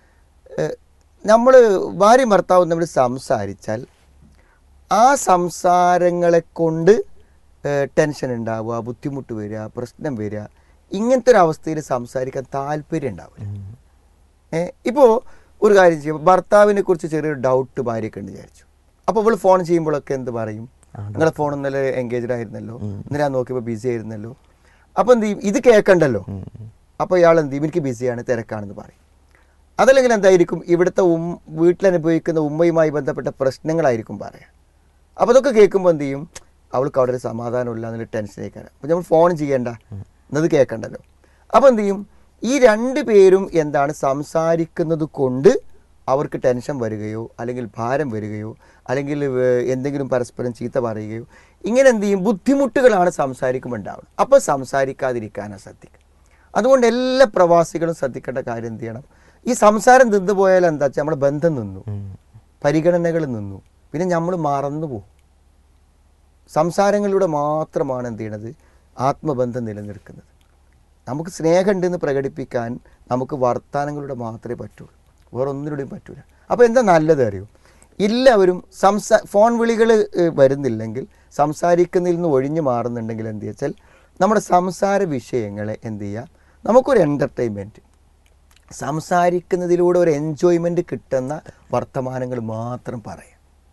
S7: നമ്മൾ ഭാര്യയും ഭർത്താവും തമ്മിൽ സംസാരിച്ചാൽ ആ സംസാരങ്ങളെ കൊണ്ട് ടെൻഷൻ ഉണ്ടാവുക ബുദ്ധിമുട്ട് വരിക പ്രശ്നം വരിക ഇങ്ങനത്തെ ഒരു അവസ്ഥയിൽ സംസാരിക്കാൻ താല്പര്യം ഉണ്ടാവില്ല ഏ ഇപ്പോൾ ഒരു കാര്യം ചെയ്യും ഭർത്താവിനെ കുറിച്ച് ചെറിയൊരു ഡൗട്ട് ഭാര്യയ്ക്ക് ഉണ്ട് വിചാരിച്ചു അപ്പോൾ അവൾ ഫോൺ ചെയ്യുമ്പോഴൊക്കെ എന്ത് പറയും നിങ്ങളെ ഫോൺ ഇന്നലെ എൻഗേജ്ഡ് ആയിരുന്നല്ലോ ഇന്നലെ ഞാൻ നോക്കിയപ്പോൾ ബിസി ആയിരുന്നല്ലോ അപ്പോൾ എന്ത് ചെയ്യും ഇത് കേൾക്കണ്ടല്ലോ അപ്പോൾ ഇയാൾ എന്ത് ചെയ്യും എനിക്ക് ബിസിയാണ് തിരക്കാണെന്ന് പറയും അതല്ലെങ്കിൽ എന്തായിരിക്കും ഇവിടുത്തെ ഉം വീട്ടിലനുഭവിക്കുന്ന ഉമ്മയുമായി ബന്ധപ്പെട്ട പ്രശ്നങ്ങളായിരിക്കും പറയാം അപ്പോൾ അതൊക്കെ കേൾക്കുമ്പോൾ എന്ത് ചെയ്യും അവൾക്ക് അവിടെ ഒരു സമാധാനമില്ല എന്നൊരു ടെൻഷനേക്കാരം അപ്പോൾ നമ്മൾ ഫോൺ ചെയ്യണ്ട എന്നത് കേൾക്കണ്ടല്ലോ അപ്പോൾ എന്ത് ചെയ്യും ഈ രണ്ട് പേരും എന്താണ് സംസാരിക്കുന്നത് കൊണ്ട് അവർക്ക് ടെൻഷൻ വരികയോ അല്ലെങ്കിൽ ഭാരം വരികയോ അല്ലെങ്കിൽ വേ- എന്തെങ്കിലും പരസ്പരം ചീത്ത പറയുകയോ ഇങ്ങനെ എന്ത് ചെയ്യും ബുദ്ധിമുട്ടുകളാണ് സംസാരിക്കുമ്പോൾ ഉണ്ടാവുന്നത് അപ്പോൾ സംസാരിക്കാതിരിക്കാനാണ് ശ്രദ്ധിക്കുക അതുകൊണ്ട് എല്ലാ പ്രവാസികളും ശ്രദ്ധിക്കേണ്ട കാര്യം എന്ത് ചെയ്യണം ഈ സംസാരം നിന്ന് പോയാൽ എന്താ വെച്ചാൽ നമ്മുടെ ബന്ധം നിന്നു പരിഗണനകൾ നിന്നു പിന്നെ നമ്മൾ മറന്നു പോകും സംസാരങ്ങളിലൂടെ മാത്രമാണ് എന്ത് ചെയ്യണത് ആത്മബന്ധം നിലനിൽക്കുന്നത് നമുക്ക് സ്നേഹമുണ്ടെന്ന് പ്രകടിപ്പിക്കാൻ നമുക്ക് വർത്തമാനങ്ങളിലൂടെ മാത്രമേ പറ്റുള്ളൂ വേറെ ഒന്നിലൂടെയും പറ്റൂല അപ്പോൾ എന്താ നല്ലത് അറിയോ എല്ലാവരും സംസാ ഫോൺ വിളികൾ വരുന്നില്ലെങ്കിൽ സംസാരിക്കുന്നതിൽ നിന്ന് ഒഴിഞ്ഞു മാറുന്നുണ്ടെങ്കിൽ എന്ത് വെച്ചാൽ നമ്മുടെ സംസാര വിഷയങ്ങളെ എന്ത് ചെയ്യുക നമുക്കൊരു എൻ്റർടൈൻമെൻറ്റ് സംസാരിക്കുന്നതിലൂടെ ഒരു എൻജോയ്മെൻറ്റ് കിട്ടുന്ന വർത്തമാനങ്ങൾ മാത്രം പറയാം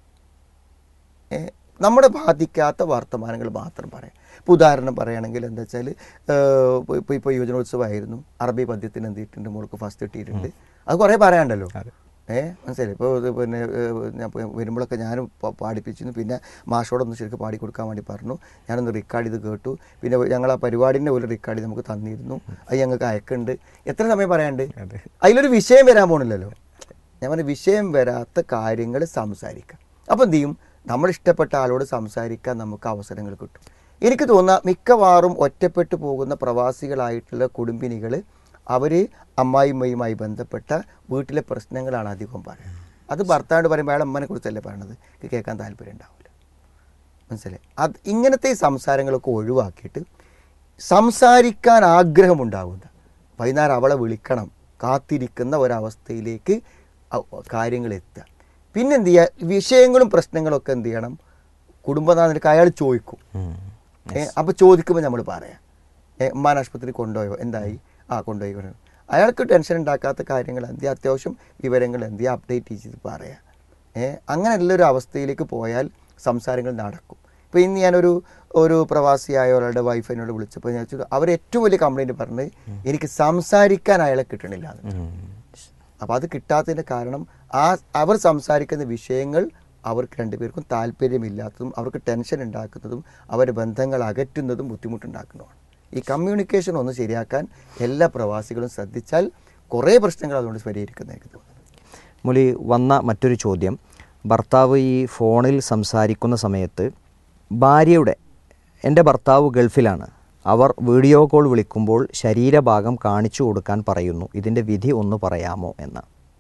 S7: ഏ, നമ്മളെ ബാധിക്കാത്ത വർത്തമാനങ്ങൾ മാത്രം പറയാം ഇപ്പോൾ ഉദാഹരണം പറയുകയാണെങ്കിൽ എന്താ വെച്ചാൽ ഇപ്പോൾ ഇപ്പോൾ യുവജനോത്സവമായിരുന്നു അറബി പദ്യത്തിന് എന്ത് ചെയ്തിട്ടുണ്ട് മോൾക്ക് ഫസ്റ്റ് കിട്ടിയിട്ടുണ്ട് അത് കുറേ പറയാണ്ടല്ലോ ഏ മനസ്സിലായി ഇപ്പോൾ ഇത് പിന്നെ ഏഹ്, ഞാൻ ഇപ്പൊ വരുമ്പോഴൊക്കെ ഞാനും പ- പാടിപ്പിച്ചിരുന്നു പിന്നെ മാഷോടൊന്ന് ശരിക്കും പാടി കൊടുക്കാൻ വേണ്ടി പറഞ്ഞു ഞാനൊന്ന് റെക്കോർഡ് ചെയ്ത് കേട്ടു പിന്നെ ഞങ്ങൾ ആ പരിപാടിൻ്റെ ഒരു റെക്കോർഡ് ചെയ്ത് നമുക്ക് തന്നിരുന്നു അത് ഞങ്ങൾക്ക് അയക്കുന്നുണ്ട് എത്ര സമയം പറയാണ്ട് അതിലൊരു വിഷയം വരാൻ പോണില്ലല്ലോ ഞാൻ പറഞ്ഞ വിഷയം വരാത്ത കാര്യങ്ങൾ സംസാരിക്കാം അപ്പോൾ എന്ത് ചെയ്യും നമ്മൾ ഇഷ്ടപ്പെട്ട ആളോട് സംസാരിക്കാൻ നമുക്ക് അവസരങ്ങൾ കിട്ടും എനിക്ക് തോന്നുക മിക്കവാറും ഒറ്റപ്പെട്ടു പോകുന്ന പ്രവാസികളായിട്ടുള്ള കുടുംബിനികൾ അവർ അമ്മായിമ്മയുമായി ബന്ധപ്പെട്ട വീട്ടിലെ പ്രശ്നങ്ങളാണ് അധികം പറയുന്നത് അത് ഭർത്താവിനോട് പറയുമ്പോൾ അയാൾ അമ്മനെ കുറിച്ചല്ലേ പറയണത് എനിക്ക് കേൾക്കാൻ താല്പര്യം ഉണ്ടാവില്ല മനസ്സിലായി അത് ഇങ്ങനത്തെ ഈ സംസാരങ്ങളൊക്കെ ഒഴിവാക്കിയിട്ട് സംസാരിക്കാൻ ആഗ്രഹമുണ്ടാകുന്ന വൈകുന്നേരം അവളെ വിളിക്കണം കാത്തിരിക്കുന്ന ഒരവസ്ഥയിലേക്ക് അ- കാര്യങ്ങൾ എത്തുക പിന്നെ എന്ത് ചെയ്യുക വിഷയങ്ങളും പ്രശ്നങ്ങളൊക്കെ എന്ത് ചെയ്യണം കുടുംബനാഥനക്ക് അയാൾ ചോദിക്കും ഏ അപ്പോൾ ചോദിക്കുമ്പോൾ നമ്മൾ പറയാം ഏ ഉമ്മാൻ ആശുപത്രി കൊണ്ടുപോയോ എന്തായി ആ കൊണ്ടുപോയി കൊണ്ടുപോയി അയാൾക്ക് ടെൻഷൻ ഉണ്ടാക്കാത്ത കാര്യങ്ങൾ എന്ത് ചെയ്യുക അത്യാവശ്യം വിവരങ്ങൾ എന്ത് ചെയ്യുക അപ്ഡേറ്റ് ചെയ്ത് പറയാം ഏ അങ്ങനെയുള്ളൊരു അവസ്ഥയിലേക്ക് പോയാൽ സംസാരങ്ങൾ നടക്കും ഇപ്പോൾ ഇന്ന് ഞാനൊരു ഒരു പ്രവാസിയായ ഒരാളുടെ വൈഫ് എന്നോട് വിളിച്ചപ്പോൾ ഞാൻ ചോദിച്ചു അവർ ഏറ്റവും വലിയ കംപ്ലൈൻറ്റ് പറഞ്ഞത് എനിക്ക് സംസാരിക്കാൻ അയാളെ കിട്ടണില്ല എന്ന് അപ്പോൾ അത് കിട്ടാത്തതിൻ്റെ കാരണം ആ അവർ സംസാരിക്കുന്ന വിഷയങ്ങൾ അവർക്ക് രണ്ടുപേർക്കും താല്പര്യമില്ലാത്തതും അവർക്ക് ടെൻഷൻ ഉണ്ടാക്കുന്നതും അവരുടെ ബന്ധങ്ങൾ അകറ്റുന്നതും ബുദ്ധിമുട്ടുണ്ടാക്കുന്നതുമാണ് ഈ കമ്മ്യൂണിക്കേഷൻ ഒന്ന് ശരിയാക്കാൻ എല്ലാ പ്രവാസികളും ശ്രദ്ധിച്ചാൽ കുറേ പ്രശ്നങ്ങൾ അതുകൊണ്ട് പരിഹരിക്കുന്ന എനിക്ക് തോന്നുന്നു
S6: മൊഴി വന്ന മറ്റൊരു ചോദ്യം ഭർത്താവ് ഈ ഫോണിൽ സംസാരിക്കുന്ന സമയത്ത് ഭാര്യയുടെ എൻ്റെ ഭർത്താവ് ഗൾഫിലാണ് അവർ വീഡിയോ കോൾ വിളിക്കുമ്പോൾ ശരീരഭാഗം കാണിച്ചു കൊടുക്കാൻ പറയുന്നു ഇതിൻ്റെ വിധി ഒന്ന് പറയാമോ എന്ന്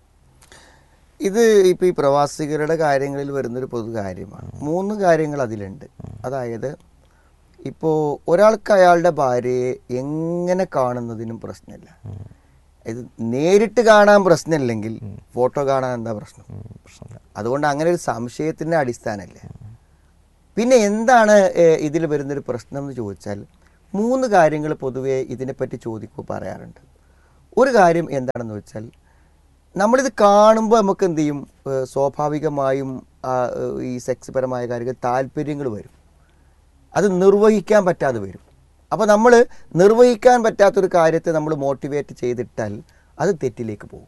S7: ഇത് ഇപ്പോൾ ഈ പ്രവാസികളുടെ കാര്യങ്ങളിൽ വരുന്നൊരു പൊതു കാര്യമാണ് മൂന്ന് കാര്യങ്ങൾ അതിലുണ്ട് അതായത് ഇപ്പോൾ ഒരാൾക്ക് അയാളുടെ ഭാര്യയെ എങ്ങനെ കാണുന്നതിനും പ്രശ്നമില്ല ഇത് നേരിട്ട് കാണാൻ പ്രശ്നമില്ലെങ്കിൽ ഫോട്ടോ കാണാൻ എന്താ പ്രശ്നം അതുകൊണ്ട് അങ്ങനെ ഒരു സംശയത്തിൻ്റെ അടിസ്ഥാനമല്ല പിന്നെ എന്താണ് ഇതിൽ വരുന്നൊരു പ്രശ്നം എന്ന് ചോദിച്ചാൽ മൂന്ന് കാര്യങ്ങൾ പൊതുവേ ഇതിനെപ്പറ്റി ചോദിക്കുമ്പോൾ പറയാറുണ്ട് ഒരു കാര്യം എന്താണെന്ന് വെച്ചാൽ നമ്മളിത് കാണുമ്പോൾ നമുക്ക് എന്ത് ചെയ്യും ഏഹ് സ്വാഭാവികമായും ആ, ഏഹ് ഈ സെക്സ് പരമായ കാര്യങ്ങൾ താല്പര്യങ്ങൾ വരും അത് നിർവഹിക്കാൻ പറ്റാതെ വരും അപ്പോൾ നമ്മൾ നിർവഹിക്കാൻ പറ്റാത്തൊരു കാര്യത്തെ നമ്മൾ മോട്ടിവേറ്റ് ചെയ്തിട്ടാൽ അത് തെറ്റിലേക്ക് പോകും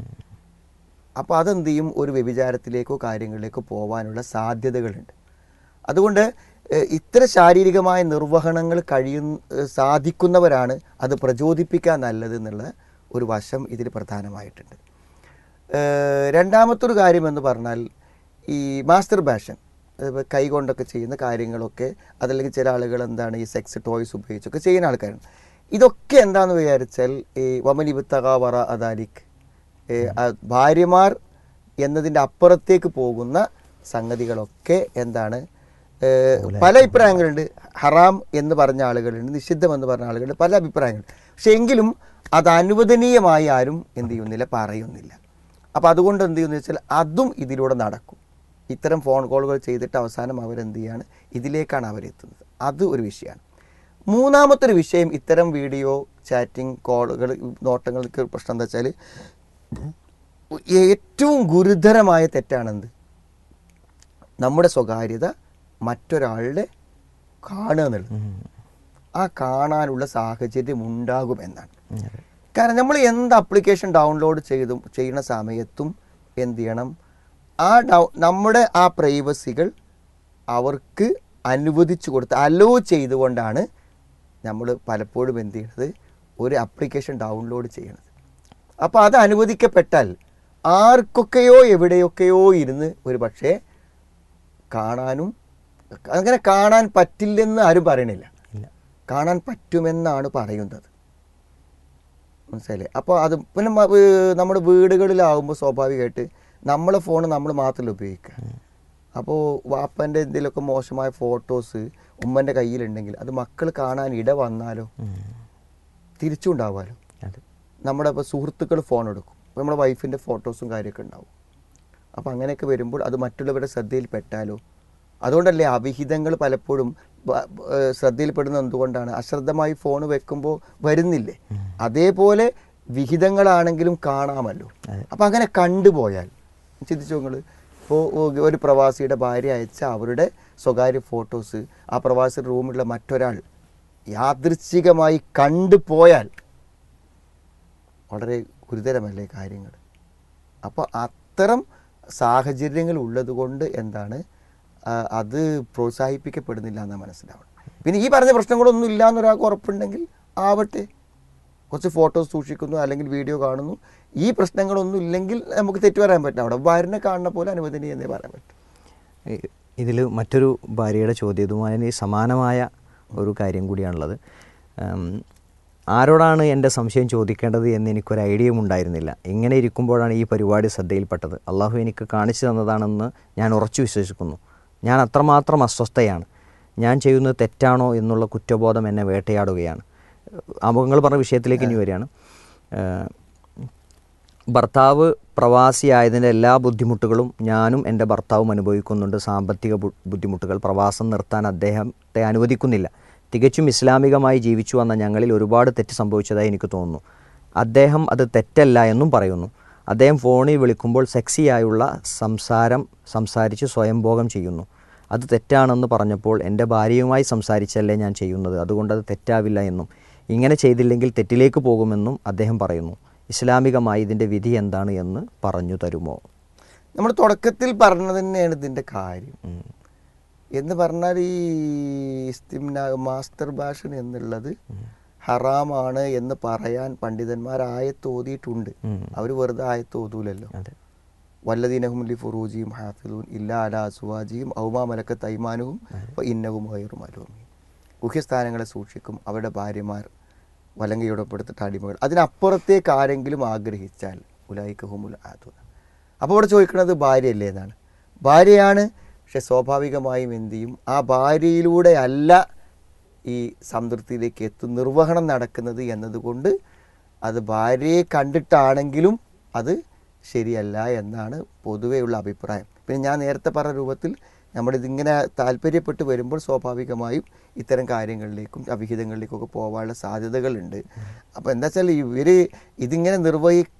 S7: അപ്പോൾ അതെന്ത് ചെയ്യും ഒരു വ്യഭിചാരത്തിലേക്കോ കാര്യങ്ങളിലേക്കോ പോകാനുള്ള സാധ്യതകളുണ്ട് അതുകൊണ്ട് ഏഹ്, ഇത്തരം ശാരീരികമായ നിർവഹണങ്ങൾ കഴിയുന്ന ഏഹ്, സാധിക്കുന്നവരാണ് അത് പ്രചോദിപ്പിക്കാൻ നല്ലത് എന്നുള്ള ഒരു വശം ഇതിൽ പ്രധാനമായിട്ടുണ്ട് ഏഹ്, രണ്ടാമത്തൊരു കാര്യം എന്ന് പറഞ്ഞാൽ ഈ മാസ്റ്റർ ബാഷൻ കൈ കൊണ്ടൊക്കെ ചെയ്യുന്ന കാര്യങ്ങളൊക്കെ അതല്ലെങ്കിൽ ചില ആളുകൾ എന്താണ് ഈ സെക്സ് ടോയ്സ് ഉപയോഗിച്ചൊക്കെ ചെയ്യുന്ന ആൾക്കാരാണ് ഇതൊക്കെ എന്താണെന്ന് വിചാരിച്ചാൽ ഈ വമനിബുത്തകാവറ അദാലിക് ഏ, ആ ഭാര്യമാർ എന്നതിൻ്റെ അപ്പുറത്തേക്ക് പോകുന്ന സംഗതികളൊക്കെ എന്താണ് ഏ, പല അഭിപ്രായങ്ങളുണ്ട് ഹറാം എന്ന് പറഞ്ഞ ആളുകളുണ്ട് നിഷിദ്ധം എന്ന് പറഞ്ഞ ആളുകളുണ്ട് പല അഭിപ്രായങ്ങളുണ്ട് പക്ഷെ എങ്കിലും അത് അനുവദനീയമായി ആരും എന്ത് ചെയ്യുന്നില്ല പറയുന്നില്ല അപ്പോൾ അതുകൊണ്ട് എന്ത് ചെയ്യുന്നു വെച്ചാൽ അതും ഇതിലൂടെ നടക്കും ഇത്തരം ഫോൺ കോളുകൾ ചെയ്തിട്ട് അവസാനം അവരെന്ത് ചെയ്യാണ് ഇതിലേക്കാണ് അവരെത്തുന്നത് അത് ഒരു വിഷയമാണ് മൂന്നാമത്തെ ഒരു വിഷയം ഇത്തരം വീഡിയോ ചാറ്റിംഗ് കോളുകൾ നോട്ടങ്ങൾക്ക് പ്രശ്നം എന്താ വെച്ചാൽ ഏറ്റവും ഗുരുതരമായ തെറ്റാണെന്ത് നമ്മുടെ സ്വകാര്യത മറ്റൊരാളുടെ കാണുക എന്നുള്ളത് ആ കാണാനുള്ള സാഹചര്യം ഉണ്ടാകുമെന്നാണ് കാരണം നമ്മൾ എന്ത് അപ്ലിക്കേഷൻ ഡൗൺലോഡ് ചെയ്തും ചെയ്യുന്ന സമയത്തും എന്ത് ചെയ്യണം ആ ഡൗ നമ്മുടെ ആ പ്രൈവസികൾ അവർക്ക് അനുവദിച്ചു കൊടുത്ത് അലോ ചെയ്തുകൊണ്ടാണ് നമ്മൾ പലപ്പോഴും എന്ത് ചെയ്യണത് ഒരു അപ്ലിക്കേഷൻ ഡൗൺലോഡ് ചെയ്യണത് അപ്പോൾ അത് അനുവദിക്കപ്പെട്ടാൽ ആർക്കൊക്കെയോ എവിടെയൊക്കെയോ ഇരുന്ന് ഒരു പക്ഷേ കാണാനും അങ്ങനെ കാണാൻ പറ്റില്ലെന്ന് ആരും പറയണില്ല കാണാൻ പറ്റുമെന്നാണ് പറയുന്നത് മനസ്സിലായില്ലേ അപ്പോൾ അത് പിന്നെ മ- വീ- നമ്മുടെ വീടുകളിലാവുമ്പോൾ സ്വാഭാവികമായിട്ട് നമ്മളെ ഫോൺ നമ്മൾ മാത്രമല്ല ഉപയോഗിക്കുക അപ്പോൾ വാപ്പൻ്റെ എന്തെങ്കിലുമൊക്കെ മോശമായ ഫോട്ടോസ് ഉമ്മൻ്റെ കയ്യിലുണ്ടെങ്കിൽ അത് മക്കൾ കാണാൻ ഇട വന്നാലോ തിരിച്ചും ഉണ്ടാവാലോ
S6: അതെ
S7: നമ്മുടെ ഇപ്പോൾ സുഹൃത്തുക്കൾ ഫോൺ എടുക്കും അപ്പോൾ നമ്മുടെ വൈഫിൻ്റെ ഫോട്ടോസും കാര്യമൊക്കെ ഉണ്ടാവും അപ്പോൾ അങ്ങനെയൊക്കെ വരുമ്പോൾ അത് മറ്റുള്ളവരുടെ ശ്രദ്ധയിൽപ്പെട്ടാലോ അതുകൊണ്ടല്ലേ അവിഹിതങ്ങൾ പലപ്പോഴും ബ- ബ- ഏഹ് ശ്രദ്ധയിൽപ്പെടുന്നത് എന്തുകൊണ്ടാണ് അശ്രദ്ധമായി ഫോൺ വെക്കുമ്പോൾ വരുന്നില്ലേ അതേപോലെ വിഹിതങ്ങളാണെങ്കിലും കാണാമല്ലോ അപ്പം അങ്ങനെ കണ്ടുപോയാൽ ചിന്തിച്ചു നിങ്ങൾ ഇപ്പോൾ ഒരു പ്രവാസിയുടെ ഭാര്യ അയച്ച അവരുടെ സ്വകാര്യ ഫോട്ടോസ് ആ പ്രവാസി റൂമിലുള്ള മറ്റൊരാൾ യാദൃച്ഛികമായി കണ്ടുപോയാൽ വളരെ ഗുരുതരമല്ലേ കാര്യങ്ങൾ അപ്പോൾ അത്തരം സാഹചര്യങ്ങൾ ഉള്ളതുകൊണ്ട് എന്താണ് ആ, അത് പ്രോത്സാഹിപ്പിക്കപ്പെടുന്നില്ല എന്ന് മനസ്സിലാവണം പിന്നെ ഈ പറഞ്ഞ പ്രശ്നങ്ങളൊന്നും ഇല്ല എന്നൊരാൾക്ക് ഉറപ്പുണ്ടെങ്കിൽ ആവട്ടെ കുറച്ച് ഫോട്ടോസ് സൂക്ഷിക്കുന്നു അല്ലെങ്കിൽ വീഡിയോ കാണുന്നു ഈ പ്രശ്നങ്ങളൊന്നും ഇല്ലെങ്കിൽ നമുക്ക് തെറ്റു പറയാൻ പറ്റില്ല അവിടെ ഭാര്യനെ കാണുന്ന പോലെ അനുവദനീയെന്നേ പറയാൻ പറ്റും
S6: ഇതിൽ മറ്റൊരു ഭാര്യയുടെ ചോദ്യം ഇതുമായി സമാനമായ ഒരു കാര്യം കൂടിയാണുള്ളത് ഉം, ആരോടാണ് എൻ്റെ സംശയം ചോദിക്കേണ്ടത് എന്ന് എനിക്കൊരു ഐഡിയയും ഉണ്ടായിരുന്നില്ല ഇങ്ങനെ ഇരിക്കുമ്പോഴാണ് ഈ പരിപാടി ശ്രദ്ധയിൽപ്പെട്ടത് അള്ളാഹു എനിക്ക് കാണിച്ചു തന്നതാണെന്ന് ഞാൻ ഉറച്ചു വിശ്വസിക്കുന്നു ഞാൻ അത്രമാത്രം അസ്വസ്ഥയാണ് ഞാൻ ചെയ്യുന്നത് തെറ്റാണോ എന്നുള്ള കുറ്റബോധം എന്നെ വേട്ടയാടുകയാണ് അമുഖങ്ങൾ പറഞ്ഞ വിഷയത്തിലേക്ക് ഇനി വരികയാണ് ഏഹ്, ഭർത്താവ് പ്രവാസിയായതിൻ്റെ എല്ലാ ബുദ്ധിമുട്ടുകളും ഞാനും എൻ്റെ ഭർത്താവും അനുഭവിക്കുന്നുണ്ട് സാമ്പത്തിക ബു- ബുദ്ധിമുട്ടുകൾ പ്രവാസം നിർത്താൻ അദ്ദേഹത്തെ അനുവദിക്കുന്നില്ല തികച്ചും ഇസ്ലാമികമായി ജീവിച്ചു വന്ന ഞങ്ങളിൽ ഒരുപാട് തെറ്റ് സംഭവിച്ചതായി എനിക്ക് തോന്നുന്നു അദ്ദേഹം അത് തെറ്റല്ല എന്നും പറയുന്നു അദ്ദേഹം ഫോണിൽ വിളിക്കുമ്പോൾ സെക്സിയായുള്ള സംസാരം സംസാരിച്ച് സ്വയംഭോഗം ചെയ്യുന്നു അത് തെറ്റാണെന്ന് പറഞ്ഞപ്പോൾ എൻ്റെ ഭാര്യയുമായി സംസാരിച്ചല്ലേ ഞാൻ ചെയ്യുന്നത് അതുകൊണ്ട് അത് തെറ്റാവില്ല എന്നും ഇങ്ങനെ ചെയ്തില്ലെങ്കിൽ തെറ്റിലേക്ക് പോകുമെന്നും അദ്ദേഹം പറയുന്നു ഇസ്ലാമികമായി ഇതിൻ്റെ വിധി എന്താണ് എന്ന് പറഞ്ഞു തരുമോ
S7: നമ്മൾ തുടക്കത്തിൽ പറഞ്ഞത് തന്നെയാണ് ഇതിൻ്റെ കാര്യം
S6: ഉം.
S7: എന്ന് പറഞ്ഞാൽ ഈ ഇസ്തിംന മാസ്റ്റർ ഭാഷൻ എന്നുള്ളത് ഹറാമാണ് എന്ന് പറയാൻ പണ്ഡിതന്മാർ ആയത്ത് ഓതിയിട്ടുണ്ട്
S6: ഉം.
S7: അവർ വെറുതെ ആയത്ത് ഓതൂലല്ലോ
S6: അതെ
S7: വല്ലദീനഹും ലി ഫുറൂജിയും ഹാഫിദൂൻ ഇല്ലാ അല സുവാജിയും ഔമാ മലക്ക തൈമാനുവും ഇന്നവും വയറും അലുവമി ഗുഹ്യസ്ഥാനങ്ങളെ സൂക്ഷിക്കും അവരുടെ ഭാര്യമാർ വലങ്കയോടൊപ്പെടുത്തിട്ട് അടിമകൾ അതിനപ്പുറത്തേക്ക് ആരെങ്കിലും ആഗ്രഹിച്ചാൽ ഉലായിക്കഹുമുൽ ആദൂന അപ്പോൾ ഇവിടെ ചോദിക്കുന്നത് ഭാര്യയല്ലേ എന്നാണ് ഭാര്യയാണ് പക്ഷെ സ്വാഭാവികമായും എന്ത് ചെയ്യും ആ ഭാര്യയിലൂടെ അല്ല ഈ സംതൃപ്തിയിലേക്ക് എത്തും നിർവഹണം നടക്കുന്നത് എന്നതുകൊണ്ട് അത് ഭാര്യയെ കണ്ടിട്ടാണെങ്കിലും അത് ശരിയല്ല എന്നാണ് പൊതുവെയുള്ള അഭിപ്രായം പിന്നെ ഞാൻ നേരത്തെ പറഞ്ഞ രൂപത്തിൽ നമ്മളിതിങ്ങനെ താല്പര്യപ്പെട്ട് വരുമ്പോൾ സ്വാഭാവികമായും ഇത്തരം കാര്യങ്ങളിലേക്കും അവിഹിതങ്ങളിലേക്കൊക്കെ പോകാനുള്ള സാധ്യതകളുണ്ട് അപ്പോൾ എന്താ വെച്ചാൽ ഇവർ ഇതിങ്ങനെ നിർവഹി